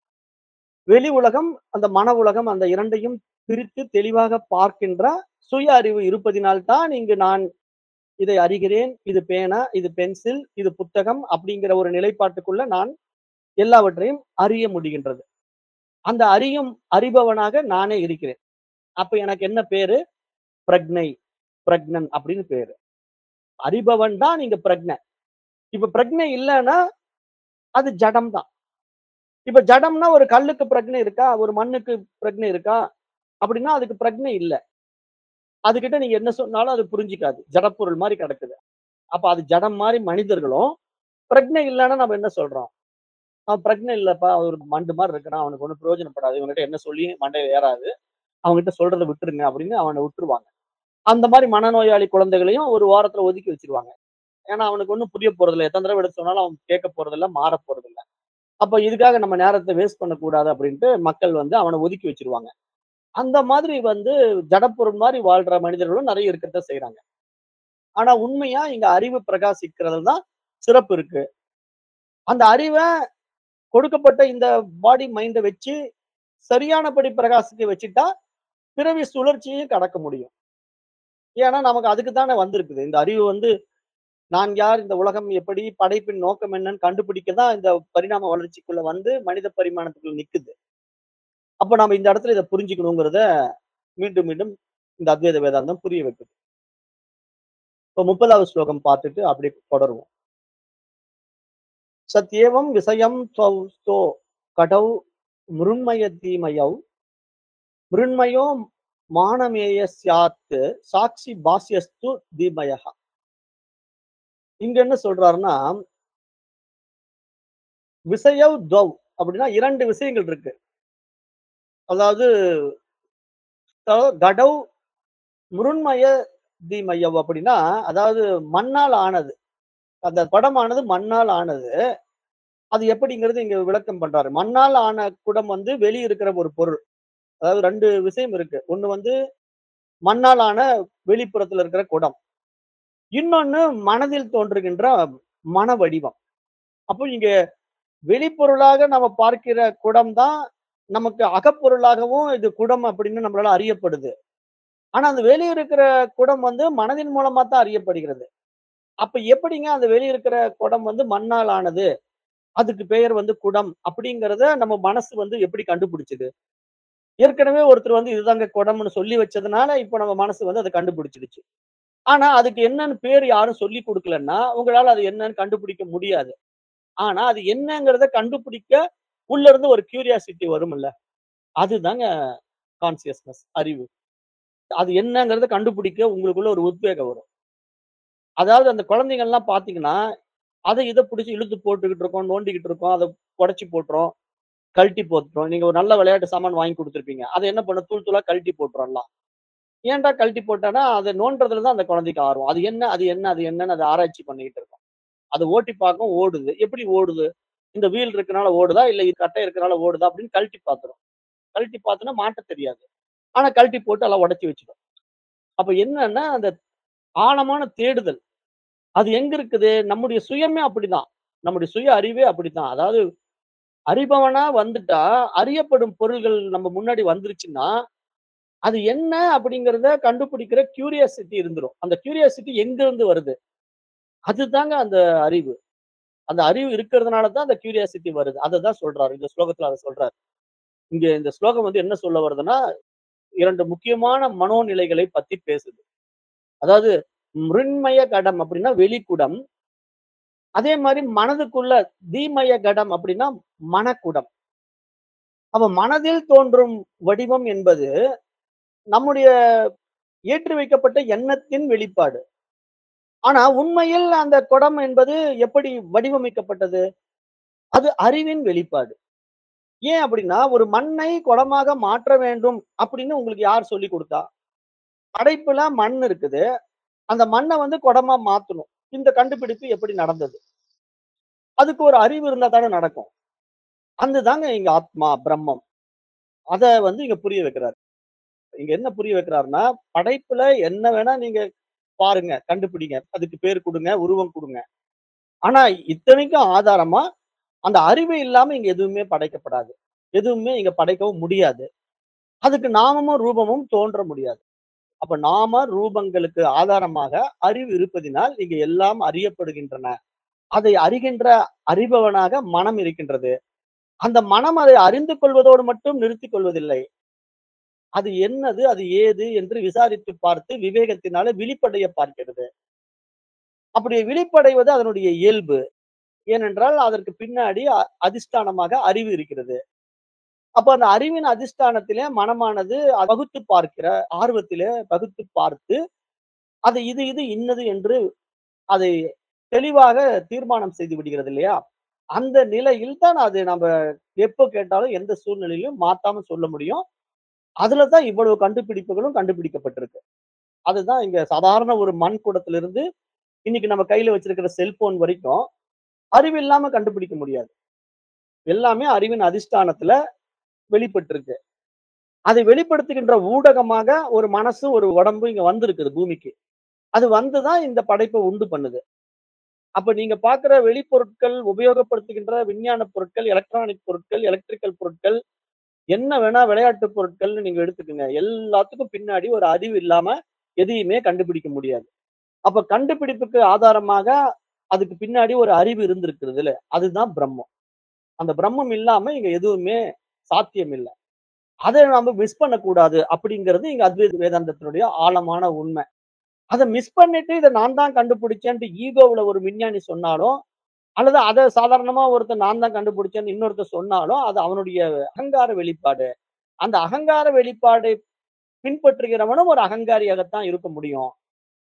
வெளி உலகம், அந்த மன உலகம் அந்த 2யும் பிரித்து தெளிவாக பார்க்கின்ற சுய அறிவு இருப்பதினால் தான் இங்கு நான் இதை அறிகிறேன். இது பேனா, இது பென்சில், இது புத்தகம் அப்படிங்கிற ஒரு நிலைப்பாட்டுக்குள்ள நான் எல்லாவற்றையும் அறிய முடிகின்றது. அந்த அறியும் அறிபவனாக நானே இருக்கிறேன். அப்ப எனக்கு என்ன பேரு? பிரக்ஞை, பிரக்ஞன் அப்படின்னு பேரு. அறிபவன் தான் இங்க பிரக்ஞை. இப்ப பிரக்ஞை இல்லன்னா, அது ஜடம் தான். இப்ப ஜடம்னா ஒரு கல்லுக்கு பிரக்ஞை இருக்கா? ஒரு மண்ணுக்கு பிரக்ஞை இருக்கா? அப்படின்னா அதுக்கு பிரக்ஞை இல்ல. அதுகிட்ட நீங்க என்ன சொன்னாலும் அது புரிஞ்சுக்காது. ஜடப்பொருள் மாரி கிடக்குது. அப்ப அது ஜடம் மாரி மனிதர்களும், பிரக்ஞை இல்லன்னா நம்ம என்ன சொல்றோம்? அவன் பிரக்ஞை இல்லப்பா, அவன் ஒரு மண்டு மாரி இருக்கிறான். அவனுக்கு ஒண்ணும் பிரயோஜனப்படாது. இவன்கிட்ட என்ன சொல்லியும் மண்டையில ஏறாது. அவன்கிட்ட சொல்றத விட்டுருங்க அப்படின்னு அவன விட்டுருவாங்க. அந்த மாரி மனநோயாளி குழந்தைகளையும் ஒரு ஓரத்துல ஒதுக்கி வச்சுருவாங்க. ஏன்னா அவனுக்கு ஒண்ணும் புரிய போறதில்ல. எத்தன தடவ எடுத்து சொன்னாலும் அவன் கேட்கப் போறதில்ல, மாறப் போறதில்ல. அப்ப இதுக்காக நம்ம நேரத்த வேஸ்ட் பண்ணக்கூடாது அப்படின்ட்டு மக்கள் வந்து அவன ஒதுக்கி வச்சுருவாங்க. அந்த மாதிரி வந்து ஜடப்பொருள் மாரி வாழ்ற மனிதர்களும் நெறைய இருக்கத்தான் செய்றாங்க. ஆனா உண்மையா இங்க அறிவு பிரகாசிக்கிறதுல தான் சிறப்பு இருக்கு. அந்த அறிவ கொடுக்கப்பட்ட இந்த பாடி, மைண்ட வச்சு சரியானபடி பிரகாசிக்க வச்சுட்டா, பிறவி சுழற்சியையும் கடக்க முடியும். ஏன்னா நமக்கு அதுக்கு தானே வந்திருக்குது. இந்த அறிவு வந்து நான் யார்? இந்த உலகம் எப்படி? படைப்பின் நோக்கம் என்னன்னு கண்டுபிடிக்க தான் இந்த பரிணாம வளர்ச்சிக்குள்ள வந்து மனித பரிமாணத்துக்குள்ள நிக்குது. அப்ப நாம இந்த இடத்துல இத புரிஞ்சுக்கணுங்கிறத மீண்டும், மீண்டும் இந்த அத்வைத வேதாந்தம் புரிய வைக்குது. இப்ப 30வது ஸ்லோகம் பார்த்துட்டு அப்படியே தொடருவோம். சத்யேவம் விஷயம் த்வௌ ஸ்தோ கடௌ மிருண்மயதீமயௌ மிருண்மயோ மானமேய ஸ்யாத் சாக்ஷி பாஸ்யஸ்து தீமயः. இங்க என்ன சொல்றாருன்னா விசயவ் துவ் அப்படின்னா 2 விஷயங்கள் இருக்கு. அதாவது த கடவ் முருண்மய தீமயவ் அப்படின்னா, அதாவது மண்ணால் ஆனது. அந்த குடமானது மண்ணால் ஆனது. அது எப்படிங்கிறது இங்க விளக்கம் பண்றாரு. மண்ணால் ஆன குடம் வந்து வெளிய இருக்கிற ஒரு பொருள். அதாவது 2 விஷயம் இருக்கு. ஒண்ணு வந்து மண்ணால் ஆன வெளிப்புறத்துல இருக்கிற குடம். இன்னொன்னு மனதில் தோன்றுகின்ற மன வடிவம். அப்போ இங்க வெளிப்பொருளாக நம்ம பார்க்கிற குடம் தான் நமக்கு அகப்பொருளாகவும் இது குடம் அப்படின்னு நம்மளால அறியப்படுது. ஆனா அந்த வெளிய இருக்கிற குடம் வந்து மனதின் மூலமா தான் அறியப்படுகிறது. அப்ப எப்படிங்க அந்த வெளிய இருக்கிற குடம் வந்து மண்ணால் ஆனது? அதுக்கு பெயர் வந்து குடம் அப்படிங்கிறத நம்ம மனசு வந்து எப்படி கண்டுபிடிச்சது? ஏற்கனவே ஒருத்தர் வந்து இதுதாங்க குடம்னு சொல்லி வச்சதுனால, இப்ப நம்ம மனசு வந்து அத கண்டுபிடிச்சிடுச்சு. ஆனா அதுக்கு என்னன்னு பேர் யாரும் சொல்லிக் குடுக்கலன்னா, உங்களால அது என்னன்னு கண்டுபிடிக்க முடியாது. ஆனா அது என்னங்கிறத கண்டுபிடிக்க உள்ள இருந்து ஒரு கியூரியாசிட்டி வரும்ல. அதுதாங்க கான்ஷியஸ்னஸ் அறிவு. அது என்னங்கிறத கண்டுபிடிக்க உங்களுக்குள்ள ஒரு உத்வேகம் வரும். அதாவது அந்த குழந்தைங்கள்லாம் பார்த்தீங்கன்னா, அத இத புடிச்சு இழுத்து போட்டுக்கிட்டு இருக்கோம், நோண்டிக்கிட்டு இருக்கோம், அத உடைச்சு போட்டுரும், கழட்டி போட்டுரும். நீங்க ஒரு நல்ல விளையாட்டு சாமான் வாங்கி குடுத்துருப்பீங்க. அத என்ன பண்ணும்? தூள் தூளா கழட்டி போட்டுரும் எல்லாம். ஏன்டா கழட்டி போட்டேன்னா, அத நோண்டுறதுல தான் அந்த குழந்தைக்கு ஆர்வம். அது என்ன? அது என்ன? அது என்னன்னு அது ஆராய்ச்சி பண்ணிக்கிட்டு இருக்கும். அத ஓட்டி பார்க்கும், ஓடுது. எப்படி ஓடுது? இந்த வீல் இருக்கனால ஓடுதா? இல்ல இது கட்டை இருக்கனால ஓடுதா? அப்படின்னு கழட்டி பார்த்துரும். கழட்டி பார்த்தோன்னா மாட்டத் தெரியாது. ஆனா கழட்டி போட்டு எல்லாம் உடைச்சு வச்சுடும். அப்ப என்னன்னா, அந்த ஆழமான தேடுதல். அது எங்க இருக்குது? நம்முடைய சுயமே அப்படிதான். நம்முடைய சுய அறிவே அப்படித்தான். அதாவது அறிபவனா வந்துட்டா, அறியப்படும் பொருள்கள் நம்ம முன்னாடி வந்துருச்சுன்னா, அது என்ன அப்படிங்கிறத கண்டுபிடிக்கிற கியூரியாசிட்டி இருந்துரும். அந்த கியூரியாசிட்டி எங்கிருந்து வருது? அதுதாங்க அந்த அறிவு. அந்த அறிவு இருக்கிறதுனால தான் அந்த கியூரியாசிட்டி வருது. அததான் சொல்றாரு. இந்த ஸ்லோகத்துல அத சொல்றாரு. இங்க இந்த ஸ்லோகம் வந்து என்ன சொல்ல வருதுன்னா, 2 முக்கியமான மனோநிலைகளை பத்தி பேசுது. அதாவது மிருண்மய கடம் அப்படின்னா வெளிக்குடம். அதே மாரி மனதுக்குள்ள தீமய கடம் அப்படின்னா மனக்குடம். அப்ப மனதில் தோன்றும் வடிவம் என்பது, நம்முடைய ஏற்றி வைக்கப்பட்ட எண்ணத்தின் வெளிப்பாடு. ஆனா உண்மையில் அந்த குடம் என்பது எப்படி வடிவமைக்கப்பட்டது? அது அறிவின் வெளிப்பாடு. ஏன் அப்படின்னா, ஒரு மண்ணை குடமாக மாற்ற வேண்டும் அப்படின்னு உங்களுக்கு யார் சொல்லிக் குடுத்தா? படைப்புல மண் இருக்குது. அந்த மண்ண வந்து குடமா மாத்தணும். இந்த கண்டுபிடிப்பு எப்படி நடந்தது? அதுக்கு ஒரு அறிவு இருந்தா தானே நடக்கும். அதுதாங்க இங்க ஆத்மா, பிரம்மம். அத வந்து இங்க புரிய வைக்கிறாரு. இங்க என்ன புரிய வைக்கிறாருன்னா, படைப்புல என்ன வேணா நீங்க பாருங்க, கண்டுபிடிங்க. அதுக்கு பேர் குடுங்க, உருவம் குடுங்க. ஆனா இத்தனைக்கும் ஆதாரமா, அந்த அறிவு இல்லாம இங்க எதுவுமே படைக்கப்படாது. எதுவுமே இங்க படைக்கவும் முடியாது. அதுக்கு நாமமும், ரூபமும் தோன்ற முடியாது. அப்ப நாம, ரூபங்களுக்கு ஆதாரமாக அறிவு இருப்பதினால் இங்க எல்லாம் அறியப்படுகின்றன. அதை அறிகின்ற அறிபவனாக மனம் இருக்கின்றது. அந்த மனம் அதை அறிந்து கொள்வதோடு மட்டும் நிறுத்திக் கொள்வதில்லை. அது என்னது? அது ஏது? என்று விசாரித்து பார்த்து விவேகத்தினால விழிப்படைய பார்க்கிறது. அப்படி விழிப்படைவது அதனுடைய இயல்பு. ஏனென்றால் அதற்கு பின்னாடி அ அதிஷ்டானமாக அறிவு இருக்கிறது. அப்ப அந்த அறிவின் அதிஷ்டானத்திலே மனமானது பகுத்து பார்க்கிற ஆர்வத்திலே பகுத்து பார்த்து, அது இது இது இன்னது என்று அதை தெளிவாக தீர்மானம் செய்து விடுகிறது இல்லையா? அந்த நிலையில் தான் அது நம்ப எப்போ கேட்டாலும் எந்த சூழ்நிலையிலும் மாத்தாம சொல்ல முடியும். அதுல தான் இவ்வளவு கண்டுபிடிப்புகளும் கண்டுபிடிக்கப்பட்டிருக்கு. அதுதான் இங்க சாதாரண ஒரு மண் குடத்திலிருந்து இன்னைக்கு நம்ம கையில வச்சிருக்கிற செல்போன் வரைக்கும் அறிவில்லாம கண்டுபிடிக்க முடியாது. எல்லாமே அறிவின் அதிஷ்டானத்துல வெளிப்பட்டிருக்கு. அதை வெளிப்படுத்துகின்ற ஊடகமாக ஒரு மனசு, ஒரு உடம்பு இங்க வந்திருக்குது பூமிக்கு. அது வந்து தான் இந்த படைப்ப உண்டு பண்ணுது. அப்ப நீங்க பார்க்கிற வெளிப்பொருட்கள், உபயோகப்படுத்துகின்ற விஞ்ஞான பொருட்கள், எலக்ட்ரானிக் பொருட்கள், எலக்ட்ரிக்கல் பொருட்கள், என்ன வேணா விளையாட்டு பொருட்கள்னு நீங்க எடுத்துக்கங்க. எல்லாத்துக்கும் பின்னாடி ஒரு அறிவு இல்லாம எதையுமே கண்டுபிடிக்க முடியாது. அப்ப கண்டுபிடிப்புக்கு ஆதாரமாக அதுக்கு பின்னாடி ஒரு அறிவு இருந்திருக்கிறதுல, அதுதான் பிரம்மம். அந்த பிரம்மம் இல்லாம இங்க எதுவுமே சாத்தியம் இல்ல. அத நாம மிஸ் பண்ணக்கூடாது அப்படிங்கிறது இங்க அத்வைத வேதாந்தத்தினுடைய ஆழமான உண்மை. அத மிஸ் பண்ணிட்டு இத நான் தான் கண்டுபிடிச்சேன்ட்டு ஈகோவுல ஒரு விஞ்ஞானி சொன்னாலும், அல்லது அத சாதாரணமா ஒருத்தன் நான் தான் கண்டுபிடிச்சேன்னு இன்னொருத்தன் சொன்னாலும், அது அவனுடைய அகங்கார வெளிப்பாடு. அந்த அகங்கார வெளிப்பாடை பின்பற்றுகிறவனும் ஒரு அகங்காரியாகத்தான் இருக்க முடியும்.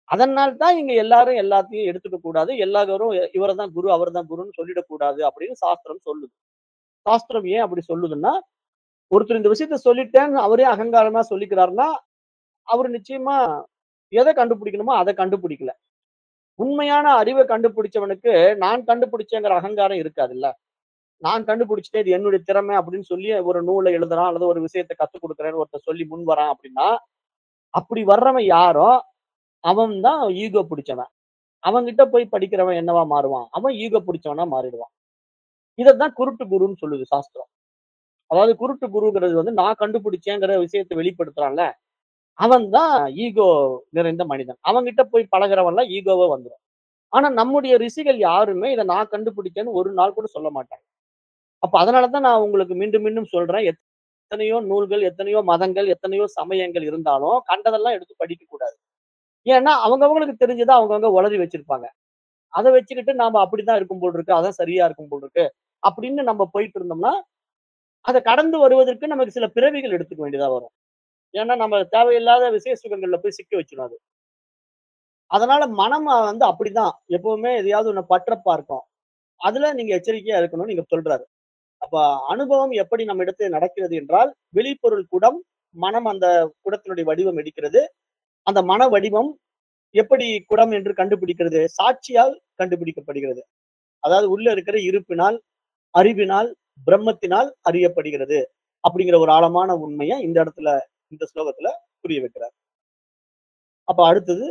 அதனால் தான் இங்க எல்லாரும் எல்லாத்தையும் எடுத்துக்க கூடாது. எல்லாரும் இவர்தான் குரு, அவர்தான் குருன்னு சொல்லிடக்கூடாது அப்படின்னு சாஸ்திரம் சொல்லுது. சாஸ்திரம் ஏன் அப்படி சொல்லுதுன்னா, ஒருத்தர் இந்த விஷயத்த சொல்லிட்டேன்னு அவரே அகங்காரமா சொல்லிக்கிறாருன்னா, அவரு நிச்சயமா எத கண்டுபிடிக்கணுமோ அத கண்டுபிடிக்கல. உண்மையான அறிவ கண்டுபிடிச்சவனுக்கு, நான் கண்டுபிடிச்சேங்கிற அகங்காரம் இருக்காதுல்ல. நான் கண்டுபிடிச்சுட்டேன், இது என்னுடைய திறமை அப்படின்னு சொல்லி ஒரு நூல எழுதுறான், அல்லது ஒரு விஷயத்த கத்துக் குடுக்குறேன்னு ஒருத்தன் சொல்லி முன் வரான் அப்படின்னா, அப்படி வர்றவன் யாரோ, அவன் தான் ஈகோ பிடிச்சவன். அவன்கிட்ட போய் படிக்கிறவன் என்னவா மாறுவான்? அவன் ஈகோ பிடிச்சவனா மாறிடுவான். இதத்தான் குருட்டு குருன்னு சொல்லுது சாஸ்திரம். அதாவது குருட்டு குருங்கிறது வந்து நான் கண்டுபிடிச்சேங்கிற விஷயத்த வெளிப்படுத்துறான்ல, அவன் தான் ஈகோ நிறைந்த மனிதன். அவன்கிட்ட போய் பழகுறவன்லாம் ஈகோவா வந்துரும். ஆனா நம்முடைய ரிஷிகள் யாருமே இத நான் கண்டுபிடிச்சேன்னு ஒரு நாள் கூட சொல்ல மாட்டாங்க. அப்ப அதனால தான் நான் உங்களுக்கு மீண்டும் மீண்டும் சொல்றேன். எத்தனையோ நூல்கள், எத்தனையோ மதங்கள், எத்தனையோ சமயங்கள் இருந்தாலும், கண்டதெல்லாம் எடுத்து படிக்கக் கூடாது. ஏன்னா அவங்கவங்களுக்கு தெரிஞ்சத அவங்கவங்க உளறி வச்சிருப்பாங்க. அத வச்சுக்கிட்டு நாம அப்படித்தான் இருக்கும் போல இருக்கு. அதான் சரியா இருக்கும் போல இருக்கு. அப்படின்னு நம்ம போயிட்டு இருந்தோம்னா, அத கடந்து வருவதற்கு நமக்கு சில பிறவிகள் எடுத்துக்க வேண்டியதா வரும். ஏன்னா நம்ம தேவையில்லாத விசேஷ சுகங்கள்ல போய் சிக்க வச்சுரும் அது. அதனால மனம் வந்து அப்படிதான். எப்பவுமே எதையாவது ஒண்ண பற்ற பார்க்கும். அதுல நீங்க எச்சரிக்கையா இருக்கணும்னு நீங்க சொல்றாரு. அப்ப அனுபவம் எப்படி நம்மிடத்தில் நடக்கிறது என்றால், வெளிப்பொருள் குடம், மனம் அந்த குடத்தினுடைய வடிவம் எடுக்கிறது. அந்த மன வடிவம் எப்படி குடம் என்று கண்டுபிடிக்கிறது? சாட்சியால் கண்டுபிடிக்கப்படுகிறது. அதாவது உள்ள இருக்கிற இருப்பினால், அறிவினால், பிரம்மத்தினால் அறியப்படுகிறது. அப்படிங்கிற ஒரு ஆழமான உண்மைய இந்த இடத்துல, இந்த ஸ்லோகத்துல புரிய வைக்கிறார். அப்ப அடுத்தது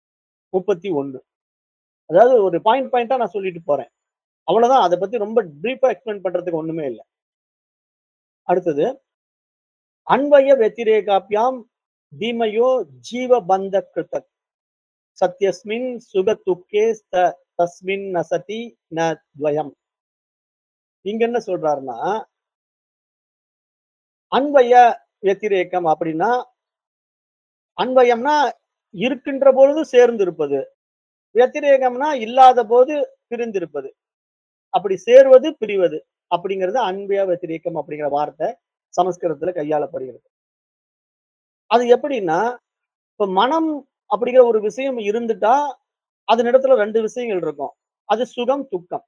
31. அதாவது ஒரு பாயிண்ட் பாயிண்ட்டா நான் சொல்லிட்டு போறேன். அவ்வளவுதான். அத பத்தி ரொம்ப டீப்பா எக்ஸ்பிளைன் பண்றதுக்கு ஒண்ணுமே இல்ல. அடுத்தது. அன்வய வத்திரேகாப்யாம் தீமயோ ஜீவ பந்த கிருதக். சத்யஸ்மின் சுக துக்கே த தஸ்மின் நசதி ந துவயம். இங்க என்ன சொல்றாருன்னா அன்வய வத்திரேகம் அப்படின்னா, அன்வயம்னா இருக்கின்ற பொழுது சேர்ந்து இருப்பது. வத்திரேகம்னா இல்லாத போது பிரிந்திருப்பது. அப்படி சேர்வது, பிரிவது. அப்படிங்கிறது அன்வய வத்திரேகம் அப்படிங்கிற வார்த்தை சமஸ்கிருதத்துல கையாளப்படுகிறது. அது எப்படின்னா, இப்ப மனம் அப்படிங்கிற ஒரு விஷயம் இருந்துட்டா, அதனிடத்துல 2 விஷயங்கள் இருக்கும். அது சுகம், துக்கம்.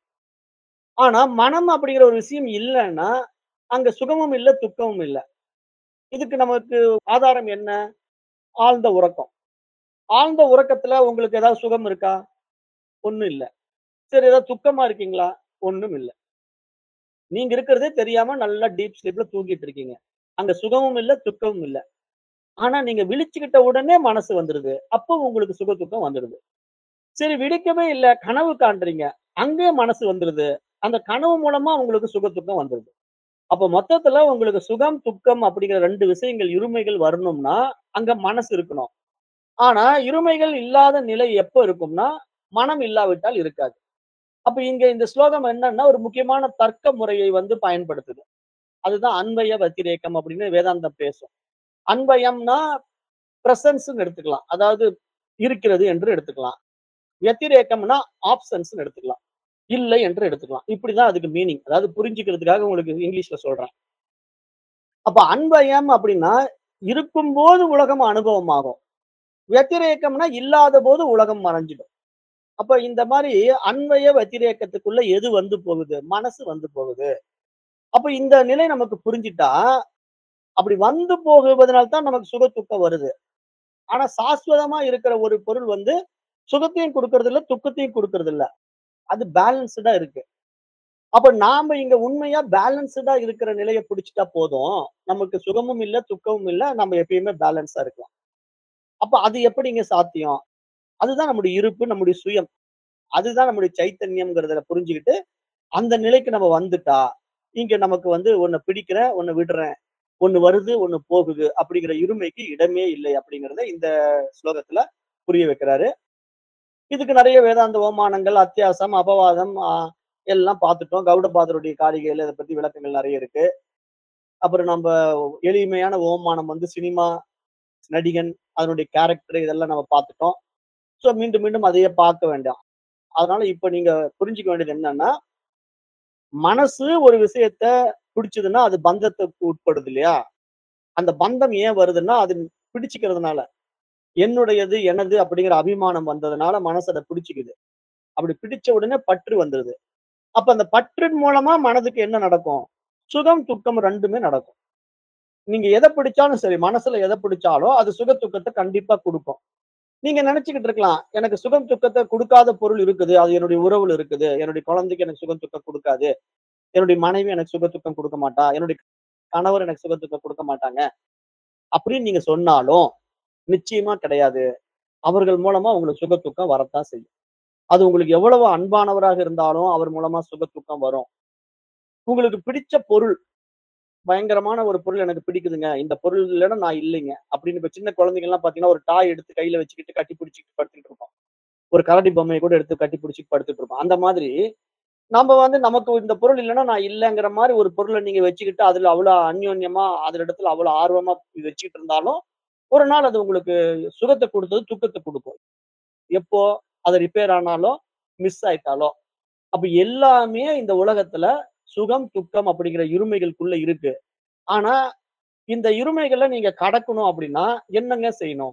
ஆனா மனம் அப்படிங்கிற ஒரு விஷயம் இல்லன்னா, அங்க சுகமும் இல்ல, துக்கமும் இல்ல. இதுக்கு நமக்கு ஆதாரம் என்ன? ஆழ்ந்த உறக்கம். ஆழ்ந்த உறக்கத்துல உங்களுக்கு ஏதாவது சுகம் இருக்கா? ஒண்ணும் இல்ல. சரி ஏதாவது துக்கமா இருக்கீங்களா? ஒண்ணும் இல்ல. நீங்க இருக்கிறதே தெரியாம நல்லா டீப் ஸ்லீப்ல தூங்கிட்டு இருக்கீங்க. அங்க சுகமும் இல்ல, துக்கமும் இல்ல. ஆனா நீங்க விழிச்சுக்கிட்ட உடனே மனசு வந்துருது. அப்போ உங்களுக்கு சுக, துக்கம் வந்துடுது. சரி விழிக்கவே இல்ல, கனவு காண்றீங்க. அங்கேயும் மனசு வந்துருது. அந்த கனவு மூலமா உங்களுக்கு சுக, துக்கம் வந்துருது. அப்ப மொத்தத்துல உங்களுக்கு சுகம், துக்கம் அப்படிங்கிற 2 விஷயங்கள், இருமைகள் வரணும்னா, அங்க மனசு இருக்கணும். ஆனா இருமைகள் இல்லாத நிலை எப்ப இருக்கும்னா, மனம் இல்லாவிட்டால் இருக்காது. அப்ப இங்க இந்த ஸ்லோகம் என்னன்னா, ஒரு முக்கியமான தர்க்க முறையை வந்து பயன்படுத்துது. அதுதான் அன்வய வத்திரேகம் அப்படின்னு வேதாந்தம் பேசும். அன்வயம்னா பிரசன்ஸ்ன்னு எடுத்துக்கலாம். அதாவது இருக்கிறது என்று எடுத்துக்கலாம். வத்திரேகம்னா ஆப்சன்ஸ்ன்னு எடுத்துக்கலாம். இல்லை என்று எடுத்துக்கலாம். இப்படிதான் அதுக்கு மீனிங். அதாவது புரிஞ்சுக்கிறதுக்காக உங்களுக்கு இங்கிலீஷ்ல சொல்றேன். அப்ப அன்வயம் அப்படின்னா, இருக்கும்போது உலகம் அனுபவமாகும். வத்திரேகம்னா இல்லாத போது உலகம் மறைஞ்சிடும். அப்ப இந்த மாரி அன்வய வத்திரேகத்துக்குள்ள எது வந்து போகுது? மனசு வந்து போகுது. அப்ப இந்த நிலை நமக்கு புரிஞ்சிட்டா, அப்படி வந்து போகுவதனால தான் நமக்கு சுக, துக்கம் வருது. ஆனா சாஸ்வதமா இருக்கிற ஒரு பொருள் வந்து சுகத்தையும் குடுக்கறது இல்ல, துக்கத்தையும் குடுக்கறது இல்ல. அது பேலன்ஸ்டா இருக்கு. அப்ப நாம இங்க உண்மையா பேலன்ஸ்டா இருக்கிற நிலைய புடிச்சுட்டா போதும். நமக்கு சுகமும் இல்ல, துக்கமும் இல்ல. நம்ம எப்பயுமே பேலன்ஸா இருக்கலாம். அப்ப அது எப்படிங்க சாத்தியம்? அதுதான் நம்முடைய இருப்பு, நம்முடைய சுயம். அதுதான் நம்முடைய சைத்தன்யம்ங்கிறத புரிஞ்சுகிட்டு, அந்த நிலைக்கு நம்ம வந்துட்டா, இங்க நமக்கு வந்து ஒண்ண பிடிக்கிறேன், ஒண்ண விடுறேன். ஒண்ணு வருது, ஒண்ணு போகுது அப்படிங்கிற இருமைக்கு இடமே இல்லை அப்படிங்கிறத இந்த ஸ்லோகத்துல புரிய வைக்கிறாரு. இதுக்கு நெறைய வேதாந்த ஓமானங்கள், அத்தியாசம், அபவாதம் அ எல்லாம் பார்த்துட்டோம். கௌடபாதருடைய காரிகையில இத பத்தி விளக்கங்கள் நெறைய இருக்கு. அப்புறம் நம்ப எளிமையான ஓமானம் வந்து சினிமா, நடிகன், அதனுடைய கேரக்டர் இதெல்லாம் நம்ம பார்த்துட்டோம். ஸோ மீண்டும் மீண்டும் அதையே பார்க்க வேண்டாம். அதனால இப்ப நீங்க புரிஞ்சுக்க வேண்டியது என்னன்னா, மனசு ஒரு விஷயத்த பிடிச்சதுன்னா, அது பந்தத்துக்கு உட்படுது இல்லையா? அந்த பந்தம் ஏன் வருதுன்னா, அது பிடிச்சுக்கிறதுனால. என்னுடையது, எனது அப்படிங்கிற அபிமானம் வந்ததுனால மனசு அத பிடிச்சுக்குது. அப்படி பிடிச்ச உடனே பற்று வந்துருது. அப்ப அந்த பற்றின் மூலமா மனதுக்கு என்ன நடக்கும்? சுகம், துக்கம் 2மே நடக்கும். நீங்க எத பிடிச்சாலும் சரி, மனசுல எத பிடிச்சாலும் அது சுக, துக்கத்த கண்டிப்பா குடுக்கும். நீங்க நெனச்சுக்கிட்டு இருக்கலாம், எனக்கு சுகம், துக்கத்த குடுக்காத பொருள் இருக்குது. அது என்னுடைய உறவுல இருக்குது. என்னுடைய குழந்தைக்கு எனக்கு சுகம், துக்கம் குடுக்காது. என்னுடைய மனைவி எனக்கு சுக, துக்கம் குடுக்க மாட்டா. என்னுடைய கணவர் எனக்கு சுக, துக்கம் குடுக்க மாட்டாங்க. அப்படின்னு நீங்க சொன்னாலும், நிச்சயமா கிடையாது. அவர்கள் மூலமா உங்களுக்கு சுக, துக்கம் வரத்தான் செய்யும். அது உங்களுக்கு எவ்வளவு அன்பானவராக இருந்தாலும், அவர் மூலமா சுக, துக்கம் வரும். உங்களுக்கு பிடிச்ச பொருள், பயங்கரமான ஒரு பொருள் எனக்கு பிடிக்குதுங்க. இந்த பொருள் இல்லன்னா நான் இல்லைங்க. அப்படின்னு இப்ப சின்ன குழந்தைங்கலாம் பார்த்தீங்கன்னா, ஒரு டாய் எடுத்து கையில வச்சுக்கிட்டு கட்டி பிடிச்சுக்கிட்டு படுத்துட்டு இருக்கும். ஒரு கரடி பொம்மைய கூட எடுத்து கட்டி பிடிச்சுட்டு படுத்துட்டு இருப்போம். அந்த மாதிரி, நம்ம வந்து நமக்கு இந்த பொருள் இல்லன்னா நான் இல்லங்கிற மாரி ஒரு பொருள நீங்க வச்சுக்கிட்டு, அதுல அவ்வளோ அந்யோன்யமா, அது இடத்துல அவ்வளோ ஆர்வமா வச்சுக்கிட்டு இருந்தாலும், ஒரு நாள் அது உங்களுக்கு சுகத்த குடுத்தது, துக்கத்த குடுக்கும். எப்போ? அது ரிப்பேர் ஆனாலோ, மிஸ் ஆயிட்டாலோ. அப்ப எல்லாமே இந்த உலகத்துல சுகம், துக்கம் அப்படிங்கிற இருமைகளுக்குள்ள இருக்கு. ஆனா, இந்த இருமைகள நீங்க கடக்கணும் அப்படின்னா, என்னங்க செய்யணும்?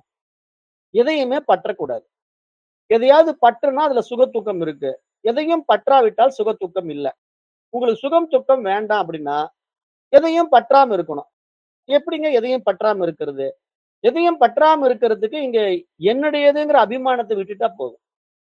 எதையுமே பற்றக்கூடாது. எதையாவது பற்றுனா அதுல சுக, துக்கம் இருக்கு. எதையும் பற்றாவிட்டால் சுக, துக்கம் இல்ல. உங்களுக்கு சுகம், துக்கம் வேண்டாம் அப்படின்னா, எதையும் பற்றாம இருக்கணும். எப்படிங்க எதையும் பற்றாம இருக்கிறது? எதையும் பற்றாம இருக்கிறதுக்கு இங்க என்னுடையதுங்கிற அபிமானத்த விட்டுட்டா போதும்.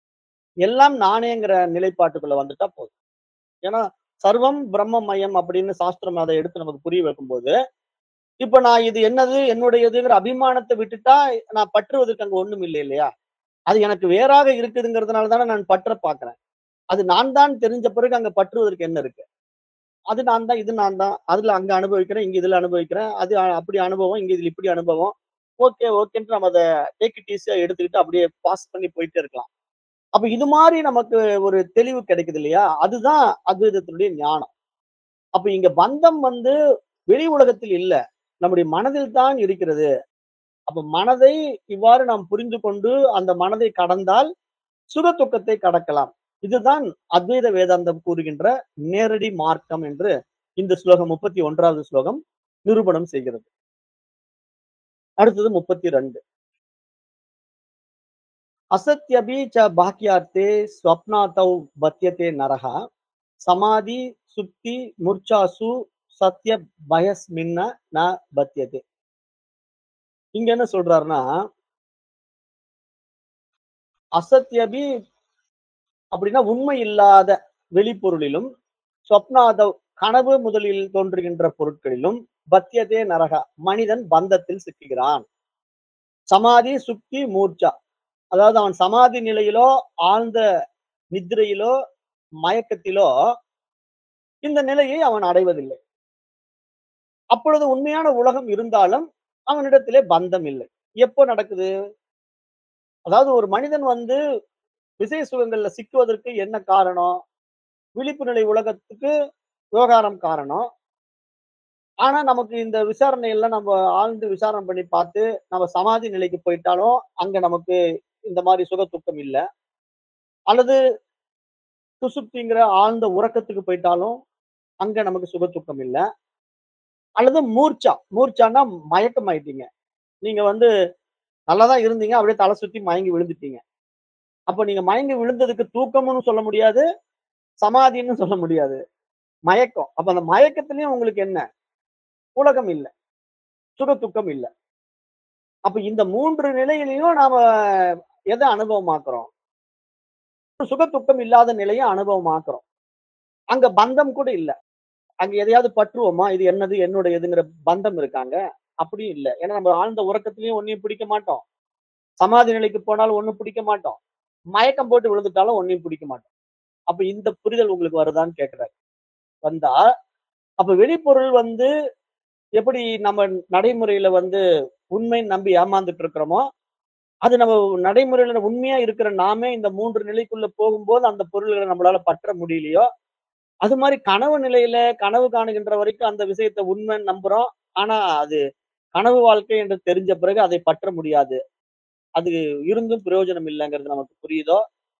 எல்லாம் நானேங்கிற நிலைப்பாட்டுக்குள்ள வந்துட்டா போதும். ஏன்னா, சர்வம் பிரம்மமயம் அப்படின்னு சாஸ்திரம் அத எடுத்து நமக்கு புரிய வைக்கும்போது, இப்ப நான் இது என்னது, என்னுடையதுங்கிற அபிமானத்த விட்டுட்டா, நான் பற்றுவதற்கு அங்க ஒண்ணும் இல்லை இல்லையா? அது எனக்கு வேறாக இருக்குதுங்கிறதுனால தானே நான் பற்ற பார்க்கிறேன். அது நான் தான் தெரிஞ்ச பிறகு அங்க பற்றுவதற்கு என்ன இருக்கு? அது நான் தான், இது நான் தான். அதுல அங்க அனுபவிக்கிறேன், இங்க இதுல அனுபவிக்கிறேன். அது அ- அப்படி அனுபவம், இங்க இதுல இப்படி அனுபவம். ஓகே, ஓகேன்ட்டு நம்ம அத டேக் இட் ஈஸியா எடுத்துக்கிட்டு அப்படியே பாஸ் பண்ணி போயிட்டே இருக்கலாம். அப்ப இது மாரி நமக்கு ஒரு தெளிவு கிடைக்குது இல்லையா? அதுதான் அத்வைதத்தினுடைய ஞானம். அப்ப இங்க பந்தம் வந்து வெளி உலகத்தில் இல்ல. நம்முடைய மனதில் தான் இருக்கிறது. அப்ப மனதை இவ்வாறு நாம் புரிந்து கொண்டு, அந்த மனதை கடந்தால் சுக துக்கத்தை கடக்கலாம். இதுதான் அத்வைத வேதாந்தம் கூறுகின்ற நேரடி மார்க்கம் என்று இந்த ஸ்லோகம் 31வது ஸ்லோகம் நிரூபணம் செய்கிறது. அடுத்தது 32. அசத்யபி ச பாக்யார்த்தே ஸ்வப்னாதௌ பத்யதே நரஹ சமாதி சுப்தி மூர்ச்சாசு சத்ய பயஸ்மின்ன ந பத்யதே. இங்க என்ன சொல்றாருன்னா, அசத்யபி அப்படின்னா உண்மை இல்லாத வெளிப்பொருளிலும், ஸ்வப்னாதவ் கனவு முதலில் தோன்றுகின்ற பொருட்களிலும், பத்யதே நரக மனிதன் பந்தத்தில் சிக்குகிறான். சமாதி, சுக்தி, மூர்ச்சா. அதாவது அவன் சமாதி நிலையிலோ, ஆழ்ந்த நித்திரையிலோ, மயக்கத்திலோ இந்த நிலையை அவன் அடைவதில்லை. அப்பொழுது உண்மையான உலகம் இருந்தாலும் அவனிடத்திலே பந்தம் இல்லை. எப்போ நடக்குது? அதாவது ஒரு மனிதன் வந்து விசய சுகங்கள்ல சிக்குவதற்கு என்ன காரணம்? விழிப்பு நிலை உலகத்துக்கு விவகாரம் காரணம். ஆனா, நமக்கு இந்த விசாரணை எல்லாம் நம்ம ஆழ்ந்து விசாரணை பண்ணி பார்த்து, நம்ம சமாதி நிலைக்கு போயிட்டாலும், அங்க நமக்கு இந்த மாரி சுக துக்கம் இல்ல. அல்லது சுசுப்திங்கிற ஆழ்ந்த உறக்கத்துக்கு போயிட்டாலும், அங்க நமக்கு சுக துக்கம் இல்ல. அல்லது மூர்ச்சா. மூர்ச்சான்னா மயக்கம் ஆயிட்டீங்க. நீங்க வந்து நல்லா தான் இருந்தீங்க. அப்படியே தலை சுத்தி மயங்கி விழுந்துட்டீங்க. அப்ப நீங்க மயங்கி விழுந்ததுக்கு தூக்கம்னு சொல்ல முடியாது. சமாதின்னு சொல்ல முடியாது. மயக்கம். அப்ப அந்த மயக்கத்திலயும் உங்களுக்கு என்ன? உலகம் இல்ல. சுக துக்கம் இல்ல. அப்ப இந்த 3 நிலையிலயும் நாம எத அனுபவமாக்குறோம்? சுக துக்கம் இல்லாத நிலைய அனுபவமாக்குறோம். அங்க பந்தம் கூட இல்ல. அங்க எதையாவது பற்றுவோமா? இது என்னது? என்னுடையதுங்கிற பந்தம் இருக்காங்க? அப்படியும் இல்ல. ஏன்னா நம்ம ஆழ்ந்த உறக்கத்திலயும் ஒண்ணையும் பிடிக்க மாட்டோம். சமாதி நிலைக்கு போனாலும் ஒண்ணும் பிடிக்க மாட்டோம். மயக்கம் போட்டு விழுந்துட்டாலும் ஒண்ணையும் பிடிக்க மாட்டோம். அப்ப இந்த புரிதல் உங்களுக்கு வருதான்னு கேட்கிறாரு. வந்தா, அப்ப வெளிப்பொருள் வந்து எப்படி நம்ம நடைமுறையில வந்து உண்மைன்னு நம்பி ஏமாந்துட்டு இருக்கிறோமோ, அது நம்ம நடைமுறையில உண்மையா இருக்கிற நாமே இந்த 3 நிலைக்குள்ள போகும்போது அந்த பொருள்கள நம்மளால பற்ற முடியலையோ, அது மாரி கனவு நிலையில கனவு காணுகின்ற வரைக்கும் அந்த விஷயத்த உண்மைன்னு நம்புறோம். ஆனா அது கனவு வாழ்க்கை என்று தெரிஞ்ச பிறகு அதை பற்ற முடியாது. அது இருந்தும் பிரயோஜனம் இல்லங்கிறது நமக்கு புரியுதோ,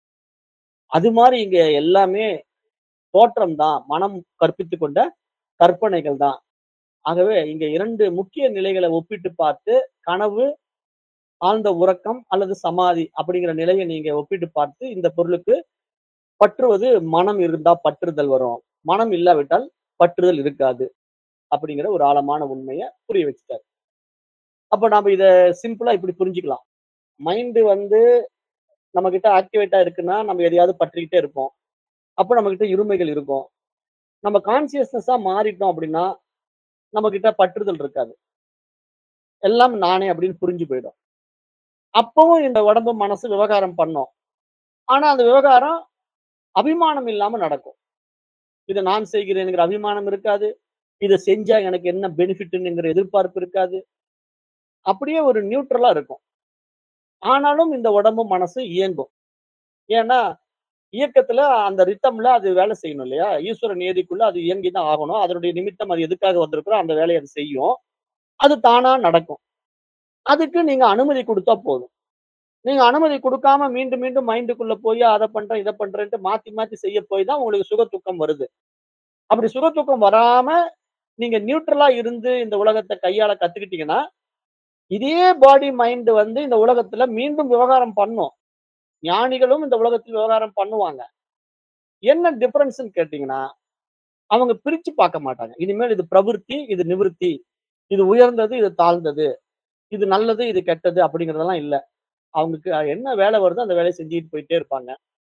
அது மாரி இங்க எல்லாமே தோற்றம் தான். மனம் கற்பித்துக் கொண்ட கற்பனைகள் தான். ஆகவே இங்க 2 முக்கிய நிலைகள ஒப்பிட்டு பார்த்து, கனவு, ஆழ்ந்த உறக்கம் அல்லது சமாதி அப்படிங்கிற நிலையை நீங்க ஒப்பிட்டு பார்த்து இந்த பொருளுக்கு பற்றுவது மனம் இருந்தா பற்றுதல் வரும் மனம் இல்லாவிட்டால் பற்றுதல் இருக்காது அப்படிங்கிற ஒரு ஆழமான உண்மையை புரிய வச்சுட்டாரு அப்ப நாம இத சிம்பிளா இப்படி புரிஞ்சுக்கலாம் மைண்ட் வந்து நம்ம கிட்ட ஆக்டிவேட்டா இருக்குன்னா நம்ம எதையாவது பற்றிக்கிட்டே இருப்போம் அப்ப நம்ம கிட்ட இருமைகள் இருக்கும் நம்ம கான்சியஸ்னஸா மாறிட்டோம் அப்படின்னா நம்ம கிட்ட பற்றுதல் இருக்காது எல்லாம் நானே அப்படின்னு புரிஞ்சு போயிடும் அப்பவும் இந்த உடம்பு மனசு விவகாரம் பண்ணோம் ஆனா அந்த விவகாரம் அபிமானம் இல்லாம நடக்கும் இதை நான் செய்கிறேங்கிற அபிமானம் இருக்காது இதை செஞ்சா எனக்கு என்ன பெனிஃபிட்ங்கிற எதிர்பார்ப்பு இருக்காது அப்படியே ஒரு நியூட்ரலா இருக்கும் ஆனாலும் இந்த உடம்பு மனசு இயங்கும் ஏன்னா இயக்கத்துல அந்த ரித்தம்ல அது வேலை செய்யணும் இல்லையா ஈஸ்வர நியதிக்குள்ள அது இயங்கி தான் ஆகணும் அதனுடைய நிமித்தம் அது எதுக்காக வந்திருக்கிறோ அந்த வேலையை அது செய்யும் அது தானா நடக்கும் அதுக்கு நீங்க அனுமதி கொடுத்தா போதும் நீங்க அனுமதி கொடுக்காம மீண்டும் மீண்டும் மைண்டுக்குள்ள போய் அதை பண்றேன் இதை பண்றேன்ட்டு மாத்தி மாத்தி செய்ய போய் தான் உங்களுக்கு சுக துக்கம் வருது அப்படி சுக துக்கம் வராம நீங்க நியூட்ரலா இருந்து இந்த உலகத்தை கையாள கத்துக்கிட்டீங்கன்னா இதே பாடி மைண்ட் வந்து இந்த உலகத்துல மீண்டும் விவகாரம் பண்ணும் ஞானிகளும் இந்த உலகத்தில் விவகாரம் பண்ணுவாங்க என்ன டிஃபரன்ஸ்னு கேட்டீங்கன்னா அவங்க பிரிச்சு பார்க்க மாட்டாங்க இனிமேல் இது பிரவிற்த்தி இது நிவிருத்தி இது உயர்ந்தது இது தாழ்ந்தது இது நல்லது இது கெட்டது அப்படிங்கறதெல்லாம் இல்ல அவங்களுக்கு என்ன வேலை வருதோ அந்த வேலையை செஞ்சுட்டு போயிட்டே இருப்பாங்க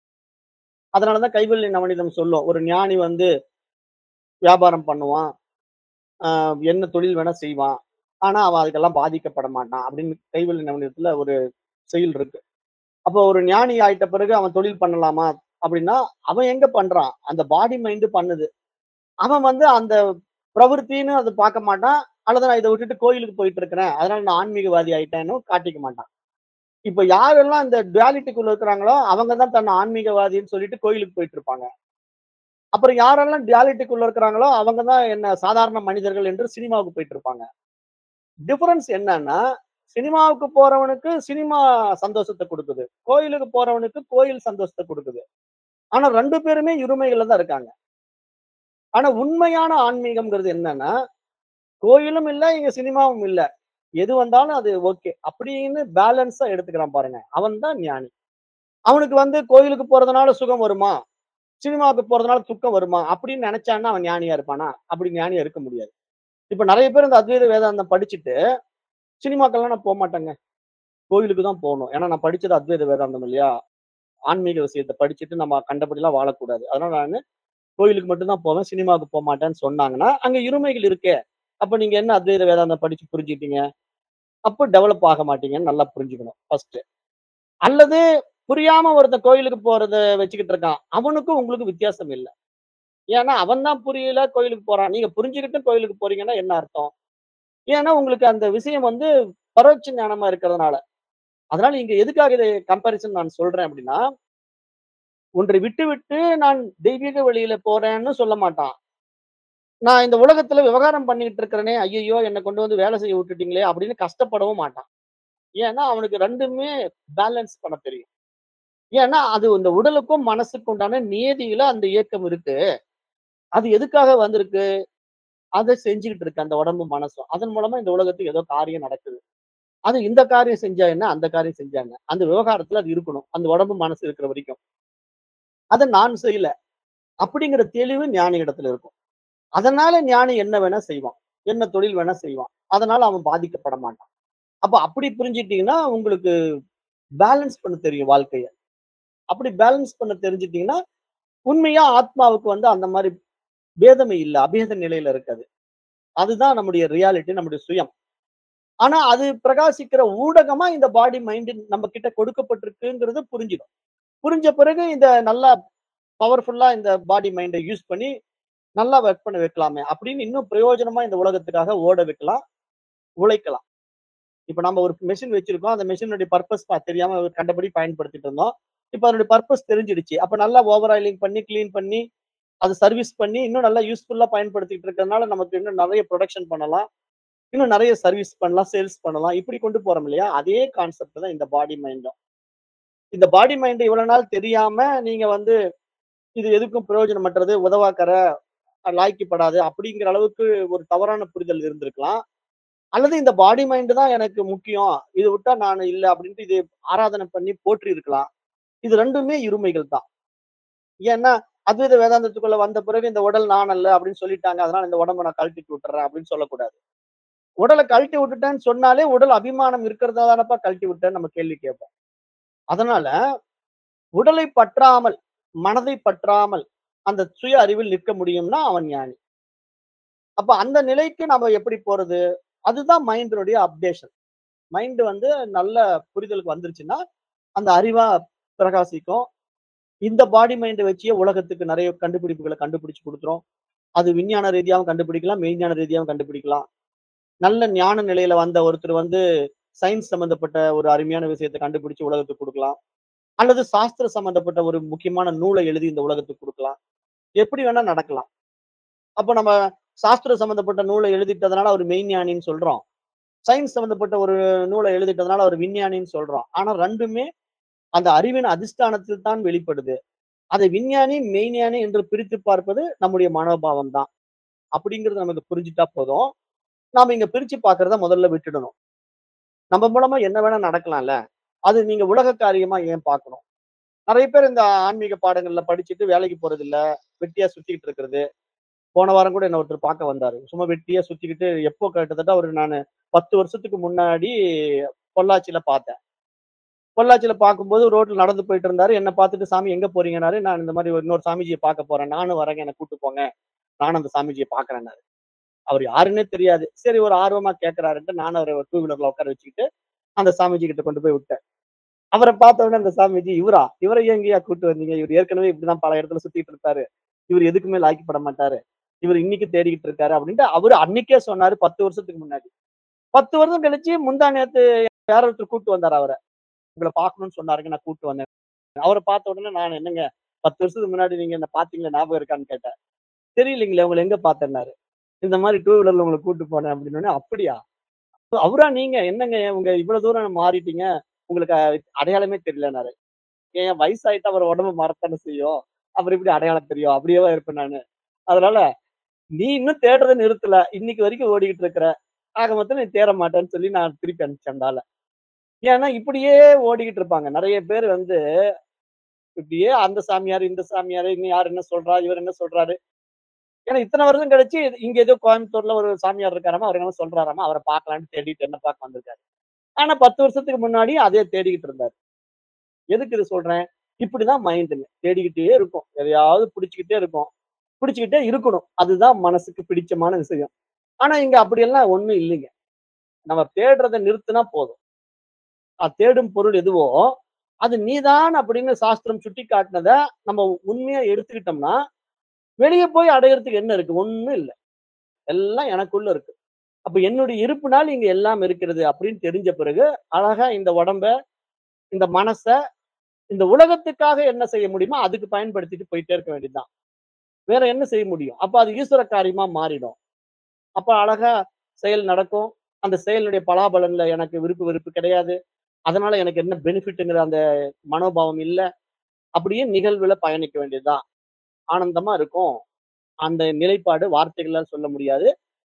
அதனாலதான் கைவல்லி நவனிதம் சொல்லும் ஒரு ஞானி வந்து வியாபாரம் பண்ணுவான் ஆஹ் என்ன தொழில் வேணா செய்வான் ஆனா அவன் அதுக்கெல்லாம் பாதிக்கப்பட மாட்டான் அப்படின்னு கைவல்லி நவனிதத்துல ஒரு செயல் இருக்கு அப்போ ஒரு ஞானி ஆயிட்ட பிறகு அவன் தொழில் பண்ணலாமா அப்படின்னா அவன் எங்க பண்றான் அந்த பாடி மைண்டு பண்ணுது அவன் வந்து அந்த பிரவருத்தின்னு அது பார்க்க மாட்டான் அல்லது நான் இதை விட்டுட்டு கோயிலுக்கு போயிட்டு இருக்கிறேன் அதனால நான் ஆன்மீகவாதி ஆயிட்டேன்னு காட்டிக்க மாட்டான் இப்ப யாரெல்லாம் இந்த dualityக்குள்ள இருக்கிறாங்களோ அவங்க தான் தன்னை ஆன்மீகவாதின்னு சொல்லிட்டு கோயிலுக்கு போயிட்டு இருப்பாங்க அப்புறம் யாரெல்லாம் dualityக்குள்ள இருக்கிறாங்களோ அவங்க தான் என்ன சாதாரண மனிதர்கள் என்று சினிமாவுக்கு போயிட்டு இருப்பாங்க டிஃபரன்ஸ் என்னன்னா சினிமாவுக்கு போறவனுக்கு சினிமா சந்தோஷத்தை கொடுக்குது கோயிலுக்கு போறவனுக்கு கோயில் சந்தோஷத்தை கொடுக்குது ஆனா ரெண்டு பேருமே இருமைகள்ல தான் இருக்காங்க ஆனா உண்மையான ஆன்மீகம்ங்கிறது என்னன்னா கோயிலும் இல்ல இங்க சினிமாவும் இல்ல எது வந்தாலும் அது ஓகே அப்படின்னு பேலன்ஸா எடுத்துக்கிறான் பாருங்க அவன் தான் ஞானி அவனுக்கு வந்து கோயிலுக்கு போறதுனால சுகம் வருமா சினிமாவுக்கு போறதுனால துக்கம் வருமா அப்படின்னு நினைச்சான்னா அவன் ஞானியா இருப்பானா அப்படி ஞானியா இருக்க முடியாது இப்ப நிறைய பேர் இந்த அத்வைத வேதாந்தம் படிச்சுட்டு சினிமாக்கெல்லாம் நான் போக மாட்டேங்க கோயிலுக்கு தான் போகணும் ஏன்னா நான் படிச்சது அத்வைத வேதாந்தம் இல்லையா ஆன்மீக விஷயத்தை படிச்சுட்டு நம்ம கண்டபடிலாம் வாழக்கூடாது அதனால நான் கோயிலுக்கு மட்டும்தான் போவேன் சினிமாவுக்கு போக மாட்டேன்னு சொன்னாங்கன்னா அங்க இருமைகள் இருக்கே அப்ப நீங்க என்ன அத்வைத வேதாந்தம் படிச்சு புரிஞ்சுக்கிட்டீங்க அப்போ டெவலப் ஆக மாட்டீங்கன்னு நல்லா புரிஞ்சுக்கணும் ஃபர்ஸ்ட் அல்லது புரியாம ஒருத்தன் கோயிலுக்கு போறத வச்சுக்கிட்டு இருக்கான் அவனுக்கும் உங்களுக்கு வித்தியாசம் இல்லை ஏன்னா அவன் தான் புரியல கோயிலுக்கு போறான் நீங்க புரிஞ்சுக்கிட்டு கோயிலுக்கு போறீங்கன்னா என்ன அர்த்தம் ஏன்னா உங்களுக்கு அந்த விஷயம் வந்து பரோட்ச ஞானமா இருக்கிறதுனால அதனால இங்க எதுக்காக இதை கம்பாரிசன் நான் சொல்றேன் அப்படின்னா ஒன்றை விட்டு விட்டு நான் தெய்வீக வழியில போறேன்னு சொல்ல மாட்டான் நான் இந்த உலகத்துல விவகாரம் பண்ணிட்டு இருக்கிறேனே ஐயோ என்னை கொண்டு வந்து வேலை செய்ய விட்டுட்டீங்களே அப்படின்னு கஷ்டப்படவும் மாட்டான் ஏன்னா அவனுக்கு ரெண்டுமே பேலன்ஸ் பண்ண தெரியும் ஏன்னா அது இந்த உடலுக்கும் மனசுக்கும் உண்டான நியதியில அந்த இயக்கம் இருக்கு அது எதுக்காக வந்திருக்கு அதை செஞ்சுக்கிட்டு இருக்கு அந்த உடம்பு மனசும் அதன் மூலமா இந்த உலகத்துக்கு ஏதோ காரியம் நடக்குது அது இந்த காரியம் செஞ்சா என்ன அந்த காரியம் செஞ்சாங்க அந்த விவகாரத்துல அது இருக்கணும் அந்த உடம்பு மனசு இருக்கிற வரைக்கும் அதை நான் செய்யல அப்படிங்கிற தெளிவு ஞானி இடத்துல இருக்கும் அதனால ஞானி என்ன வேணா செய்வான் என்ன தொழில் வேணா செய்வான் அதனால அவன் பாதிக்கப்பட மாட்டான் அப்ப அப்படி புரிஞ்சிட்டீங்கன்னா உங்களுக்கு பேலன்ஸ் பண்ண தெரியும் வாழ்க்கைய அப்படி பேலன்ஸ் பண்ண தெரிஞ்சிட்டீங்கன்னா உண்மையா ஆத்மாவுக்கு வந்து அந்த மாதிரி பேதமை இல்லை அபேத நிலையில இருக்காது அதுதான் நம்முடைய ரியாலிட்டி நம்முடைய சுயம் ஆனா அது பிரகாசிக்கிற ஊடகமா இந்த பாடி மைண்ட் நம்ம கிட்ட கொடுக்கப்பட்டிருக்குங்கிறது புரிஞ்சிடும் புரிஞ்ச பிறகு இந்த நல்லா பவர்ஃபுல்லா இந்த பாடி மைண்டை யூஸ் பண்ணி நல்லா ஒர்க் பண்ண வைக்கலாமே அப்படின்னு இன்னும் பிரயோஜனமா இந்த உலகத்துக்காக ஓட வைக்கலாம் உழைக்கலாம் இப்ப நம்ம ஒரு மெஷின் வச்சிருக்கோம் அந்த மெஷினுடைய பர்பஸ் தெரியாம கண்டபடி பயன்படுத்திட்டு இருந்தோம் இப்ப அதனுடைய பர்பஸ் தெரிஞ்சிடுச்சு அப்ப நல்லா ஓவர் ஆயிலிங் பண்ணி கிளீன் பண்ணி அது சர்வீஸ் பண்ணி இன்னும் நல்லா யூஸ்ஃபுல்லா பயன்படுத்திட்டு இருக்கறதுனால நமக்கு இன்னும் நிறைய ப்ரொடக்ஷன் பண்ணலாம் இன்னும் நிறைய சர்வீஸ் பண்ணலாம் சேல்ஸ் பண்ணலாம் இப்படி கொண்டு போறோம் இல்லையா அதே கான்செப்ட் தான் இந்த பாடி மைண்டும் இந்த பாடி மைண்ட் இவ்வளவு நாள் தெரியாம நீங்க வந்து இது எதுக்கும் பிரயோஜனமற்றது உதவாக்கற லாய்க்கப்படாது அப்படிங்கிற அளவுக்கு ஒரு தவறான புரிதல் இருந்திருக்கலாம் அல்லது இந்த பாடி மைண்ட் தான் எனக்கு முக்கியம். இத விட்டா நான் இல்ல அப்படின்ட்டு இது ஆராதனை பண்ணி போற்றி இருக்கலாம். இது 2மே இருமைகள் தான். ஏன்னா, அத்வைத வேதாந்தத்துக்குள்ள வந்த பிறகு இந்த உடல் நான் அல்ல அப்படின்னு சொல்லிட்டாங்க. அதனால இந்த உடம்ப நான் கழட்டிட்டு விட்டுறேன் அப்படின்னு சொல்லக்கூடாது. உடல கழட்டி விட்டுட்டேன்னு சொன்னாலே உடல் அபிமானம் இருக்கிறதா தானப்பா கழட்டி விட்டேன்னு நம்ம கேள்வி கேட்போம். அதனால உடலை பற்றாமல், மனதை பற்றாமல் அந்த சுய அறிவில் நிற்க முடியும்னா அவன் ஞானி. அப்ப அந்த நிலைக்கு நாம எப்படி போறது? அதுதான் மைண்டினுடைய அப்டேஷன். மைண்ட் வந்து நல்ல புரிதலுக்கு வந்துருச்சுன்னா, அந்த அறிவா பிரகாசிக்கும். இந்த பாடி மைண்ட வச்சே உலகத்துக்கு நெறைய கண்டுபிடிப்புகள கண்டுபிடிச்சு குடுத்துரும். அது விஞ்ஞான ரீதியாவும் கண்டுபிடிக்கலாம், மெய்ஞான ரீதியாவும் கண்டுபிடிக்கலாம். நல்ல ஞான நிலையில வந்த ஒருத்தர் வந்து சயின்ஸ் சம்பந்தப்பட்ட ஒரு அருமையான விஷயத்த கண்டுபிடிச்சு உலகத்துக்கு குடுக்கலாம். அல்லது சாஸ்திர சம்பந்தப்பட்ட ஒரு முக்கியமான நூல எழுதி இந்த உலகத்துக்கு குடுக்கலாம். எப்படி வேணா நடக்கலாம். அப்ப நம்ம சாஸ்திர சம்பந்தப்பட்ட நூல எழுதிட்டதுனால அவரு மெய்ஞானின்னு சொல்றோம். சயின்ஸ் சம்பந்தப்பட்ட ஒரு நூல எழுதிட்டதுனால அவர் விஞ்ஞானின்னு சொல்றோம். ஆனா 2மே அந்த அறிவின் அதிஷ்டானத்தில் தான் வெளிப்படுது. அதை விஞ்ஞானி, மெய்ஞானி என்று பிரித்து பார்ப்பது நம்முடைய மனோபாவம் தான். அப்படிங்கிறது நமக்கு புரிஞ்சுட்டா போதும். நாம இங்க பிரிச்சு பார்க்கிறத முதல்ல விட்டுடணும். நம்ம மூலமா என்ன வேணா நடக்கலாம்ல. அது நீங்க உலக காரியமா ஏன் பார்க்கணும்? நெறைய பேர் இந்த ஆன்மீக பாடங்கள்ல படிச்சுட்டு வேலைக்கு போறதில்ல. வெட்டியா சுத்திக்கிட்டு இருக்கிறது. போன வாரம் கூட என்ன ஒருத்தர் பார்க்க வந்தாரு. சும்மா வெட்டியா சுத்திக்கிட்டு எப்போ கிட்டத்தட்ட ஒரு நானு 10 வருஷத்துக்கு முன்னாடி பொள்ளாச்சியில பார்த்தேன். பொள்ளாச்சியில பார்க்கும்போது ரோட்ல நடந்து போயிட்டு இருந்தாரு. என்ன பார்த்துட்டு, "சாமி எங்க போறீங்கன்னாரு." "நான் இந்த மாரி ஒரு இன்னொரு சாமிஜிய பார்க்க போறேன்." "நானும் வரேங்க. என்ன கூட்டு போங்க. நானும் அந்த சாமிஜிய பார்க்குறேன்னாரு." அவரு யாருன்னே தெரியாது. சரி ஒரு ஆர்வமா கேட்கிறாருன்ட்டு நானும் அவர டூ வீலர்ல உட்கார வச்சுக்கிட்டு, அந்த சாமிஜி கிட்ட கொண்டு போய் விட்டேன். அவர பார்த்த உடனே அந்த சாமிஜி, "இவரா? இவர ஏங்கய்யா கூட்டு வந்தீங்க? இவரு ஏற்கனவே இப்படிதான் பல இடத்துல சுத்திட்டு இருப்பாரு. இவரு எதுக்குமே லாய்க்கப்பட மாட்டாரு. இவரு இன்னைக்கு தேடிக்கிட்டு இருக்காரு." அப்படின்ட்டு அவரு அன்னைக்கே சொன்னாரு 10 வருஷத்துக்கு முன்னாடி. 10 வருஷம் கழிச்சு முந்தா நேத்து வேற ஒருத்தர் கூட்டு வந்தாரு அவர. "உங்கள பார்க்கணும்னு சொன்னாருங்க. நான் கூட்டு வந்தேன்." அவர பார்த்த உடனே நான் என்னங்க 10 வருஷத்துக்கு முன்னாடி நீங்க என்ன பார்த்தீங்களா? ஞாபகம் இருக்கான்னு கேட்டேன். "தெரியலைங்களே. உங்கள எங்க பார்த்தேன்னாரு." "இந்த மாரி டூ வீலர்ல உங்கள கூட்டு போனேன்." அப்படின்னோனே, "அப்படியா? அவரா நீங்க? என்னங்க உங்க இவ்வளவு தூரம் மாறிட்டீங்க. உங்களுக்கு அ அடையாளமே தெரியலன்னாரு." "ஏன் வயசாயிட்டா அப்புறம் உடம்பு மாறத்தானே செய்யும். அப்புறம் எப்படி அடையாளம் தெரியும்? அப்படியேவா இருப்பேன் நானு. அதனால நீ இன்னும் தேடுறத நிறுத்தல. இன்னைக்கு வரைக்கும் ஓடிக்கிட்டு இருக்கிற. ஆக மொத்தம் நீ தேற மாட்டேன்னு" சொல்லி நான் திருப்பி அனுப்பிச்சேன் அந்த ஆள. ஏன்னா இப்படியே ஓடிக்கிட்டு இருப்பாங்க. நெறைய பேர் வந்து இப்படியே அந்த சாமியார், இந்த சாமியாரு, இன்னும் யார் என்ன சொல்றா? இவர் என்ன சொல்றாரு? ஏன்னா இத்தன வருஷம் கழிச்சு இங்க ஏதோ கோயம்புத்தூர்ல ஒரு சாமியார் இருக்காராமா. அவரு என்னமோ சொல்றாராமா. அவர பார்க்கலான்னு தேடிட்டு என்ன பார்க்க வந்திருக்காரு. ஆனா 10 வருஷத்துக்கு முன்னாடி அதே தேடிக்கிட்டு இருந்தாரு. எதுக்கு இத சொல்றேன்? இப்படிதான் மைண்டுங்க. தேடிக்கிட்டே இருக்கும். எதையாவது புடிச்சுக்கிட்டே இருக்கும். புடிச்சுக்கிட்டே இருக்கணும். அதுதான் மனசுக்கு பிடிச்சமான விஷயம். ஆனா இங்க அப்படியெல்லாம் ஒண்ணும் இல்லைங்க. நம்ம தேடுறத நிறுத்துனா போதும். அ தேடும் பொருள் எதுவோ, அது நீதான் அப்படின்னு சாஸ்திரம் சுட்டிக்காட்டுனத நம்ம உண்மையா எடுத்துக்கிட்டோம்னா, வெளிய போய் அடையறதுக்கு என்ன இருக்கு? ஒண்ணும் இல்ல. எல்லாம் எனக்குள்ள இருக்கு. அப்ப என்னுடைய இருப்புனால இங்க எல்லாம் இருக்கிறது அப்படின்னு தெரிஞ்ச பிறகு, அழகா இந்த உடம்ப, இந்த மனச, இந்த உலகத்துக்காக என்ன செய்ய முடியுமோ அதுக்கு பயன்படுத்திட்டு போயிட்டே இருக்க வேண்டியதுதான். வேற என்ன செய்ய முடியும்? அப்ப அது ஈஸ்வர காரியமா மாறிடும். அப்ப அழகா செயல் நடக்கும். அந்த செயலினுடைய பலாபலன்ல எனக்கு விருப்பு வெறுப்பு கிடையாது. அதனால எனக்கு என்ன பெனிஃபிட்ங்கிற அந்த மனோபாவம் இல்ல. அப்படியே நிகழ்வுல பயணிக்க வேண்டியதுதான். ஆனந்தமா இருக்கும். அந்த நிலைப்பாடு வார்த்தைகளால சொல்ல முடியாது.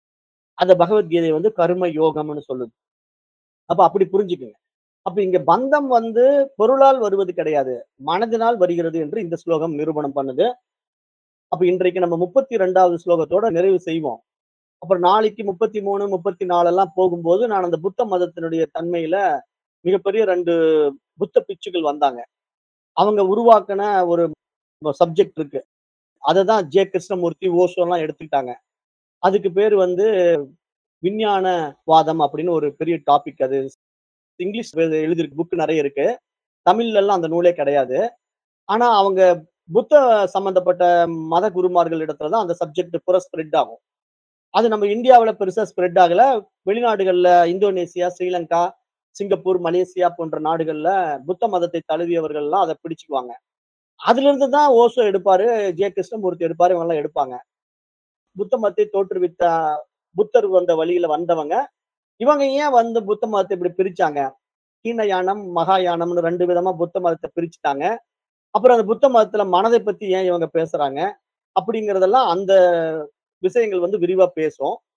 அத பகவத்கீதை வந்து கர்ம யோகம்னு சொல்லுது. அப்ப அப்படி புரிஞ்சுக்குங்க. அப்ப இங்க பந்தம் வந்து பொருளால் வருவது கிடையாது. மனதினால் வருகிறது என்று இந்த ஸ்லோகம் நிரூபணம் பண்ணுது. அப்ப இன்றைக்கு நம்ம 32வது ஸ்லோகத்தோட நிறைவு செய்வோம். அப்புறம் நாளைக்கு 33, 34 எல்லாம் போகும்போது நான் அந்த புத்த மதத்தினுடைய தன்மையில மிகப்பெரிய 2 புத்த பிட்சுகள் வந்தாங்க. அவங்க உருவாக்குன ஒரு சப்ஜெக்ட் இருக்கு. அததான் ஜே. கிருஷ்ணமூர்த்தி, ஓஷோலாம் எடுத்துக்கிட்டாங்க. அதுக்கு பேரு வந்து விஞ்ஞான வாதம் அப்படின்னு ஒரு பெரிய டாபிக் அது. இங்கிலீஷ் எழுதியிருக்கு. புக் நெறைய இருக்கு. தமிழ்லலாம் அந்த நூலே கிடையாது. ஆனா அவங்க புத்த சம்பந்தப்பட்ட மத குருமார்கள் இடத்துல தான் அந்த சப்ஜெக்ட் பூரா ஸ்ப்ரெட் ஆகும். அது நம்ம இந்தியாவுல பெருசா ஸ்ப்ரெட் ஆகல. வெளிநாடுகள்ல இந்தோனேசியா, ஸ்ரீலங்கா, சிங்கப்பூர், மலேசியா போன்ற நாடுகள்ல புத்த மதத்தை தழுவியவர்கள்லாம் அத பிடிச்சுக்குவாங்க. அதிலிருந்து தான் ஓஷோ எடுப்பாரு, ஜே. கிருஷ்ணமூர்த்தி எடுப்பாரு, இவங்கலாம் எடுப்பாங்க. புத்த மதத்தை தோற்றுவித்த புத்தர் வந்த வழியில வந்தவங்க. இவங்க ஏன் வந்து புத்த மதத்த இப்படி பிரிச்சாங்க? ஹீனயானம், மகாயானம்னு 2 விதமா புத்த மதத்த பிரிச்சுட்டாங்க. அப்புறம் அந்த புத்த மதத்துல மனதை பத்தி ஏன் இவங்க பேசுறாங்க? அப்படிங்கிறதெல்லாம் அந்த விஷயங்கள் வந்து விரிவா பேசும்.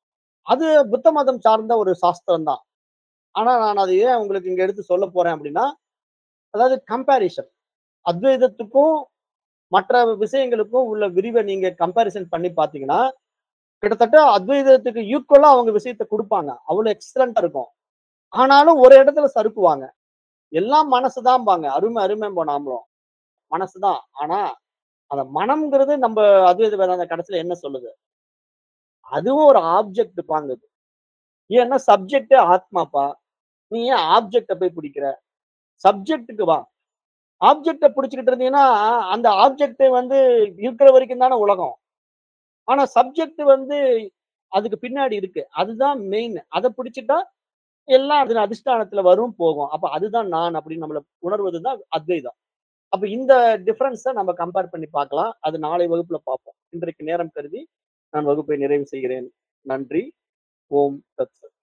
அது புத்த மதம் சார்ந்த ஒரு சாஸ்திரம் தான். ஆனா நான் அத ஏன் உங்களுக்கு இங்க எடுத்து சொல்லப் போறேன் அப்படின்னா, அதாவது கம்பேரிசன். அத்வைதத்துக்கும், மற்ற விஷயங்களுக்கும் உள்ள விரிவ நீங்க கம்பேரிசன் பண்ணி பார்த்தீங்கன்னா, கிட்டத்தட்ட அத்வைதத்துக்கு ஈக்குவலா அவங்க விஷயத்த குடுப்பாங்க. அவ்வளவு எக்ஸலென்ட்டா இருக்கும். ஆனாலும் ஒரு இடத்துல சறுக்குவாங்க. எல்லாம் மனசுதான்பாங்க. அருமை அருமைம்போம் நாமளும். மனசுதான். ஆனா, அந்த மனம்ங்கிறது நம்ப அத்வைத வேதாந்தம் கடைசில என்ன சொல்லுது? அதுவும் ஒரு ஆப்ஜெக்ட் பாங்குது. ஏன்னா சப்ஜெக்ட்டே ஆத்மாப்பா. நீ ஏன் ஆப்ஜெக்ட்ட போய் பிடிக்கிற? சப்ஜெக்ட்க்கு வா. ஆப்ஜெக்ட்ட பிடிச்சுக்கிட்டு இருந்தீங்கன்னா, அந்த ஆப்ஜெக்ட் வந்து இருக்கிற வரைக்கும் தானே உலகம். ஆனா சப்ஜெக்ட் வந்து அதுக்கு பின்னாடி இருக்கு. அதுதான் மெயின். அத பிடிச்சுட்டா, எல்லாம் அதன் அதிஷ்டானத்துல வரும், போகும். அப்ப அதுதான் நான் அப்படின்னு நம்மள உணர்வது தான் அத்வைதம். அப்ப இந்த டிஃபரன்ஸ நம்ம கம்பேர் பண்ணி பார்க்கலாம். அது நாளை வகுப்புல பார்ப்போம். இன்றைக்கு நேரம் கருதி நான் வகுப்பை நிறைவு செய்கிறேன். நன்றி. ஓம் தத் சத்.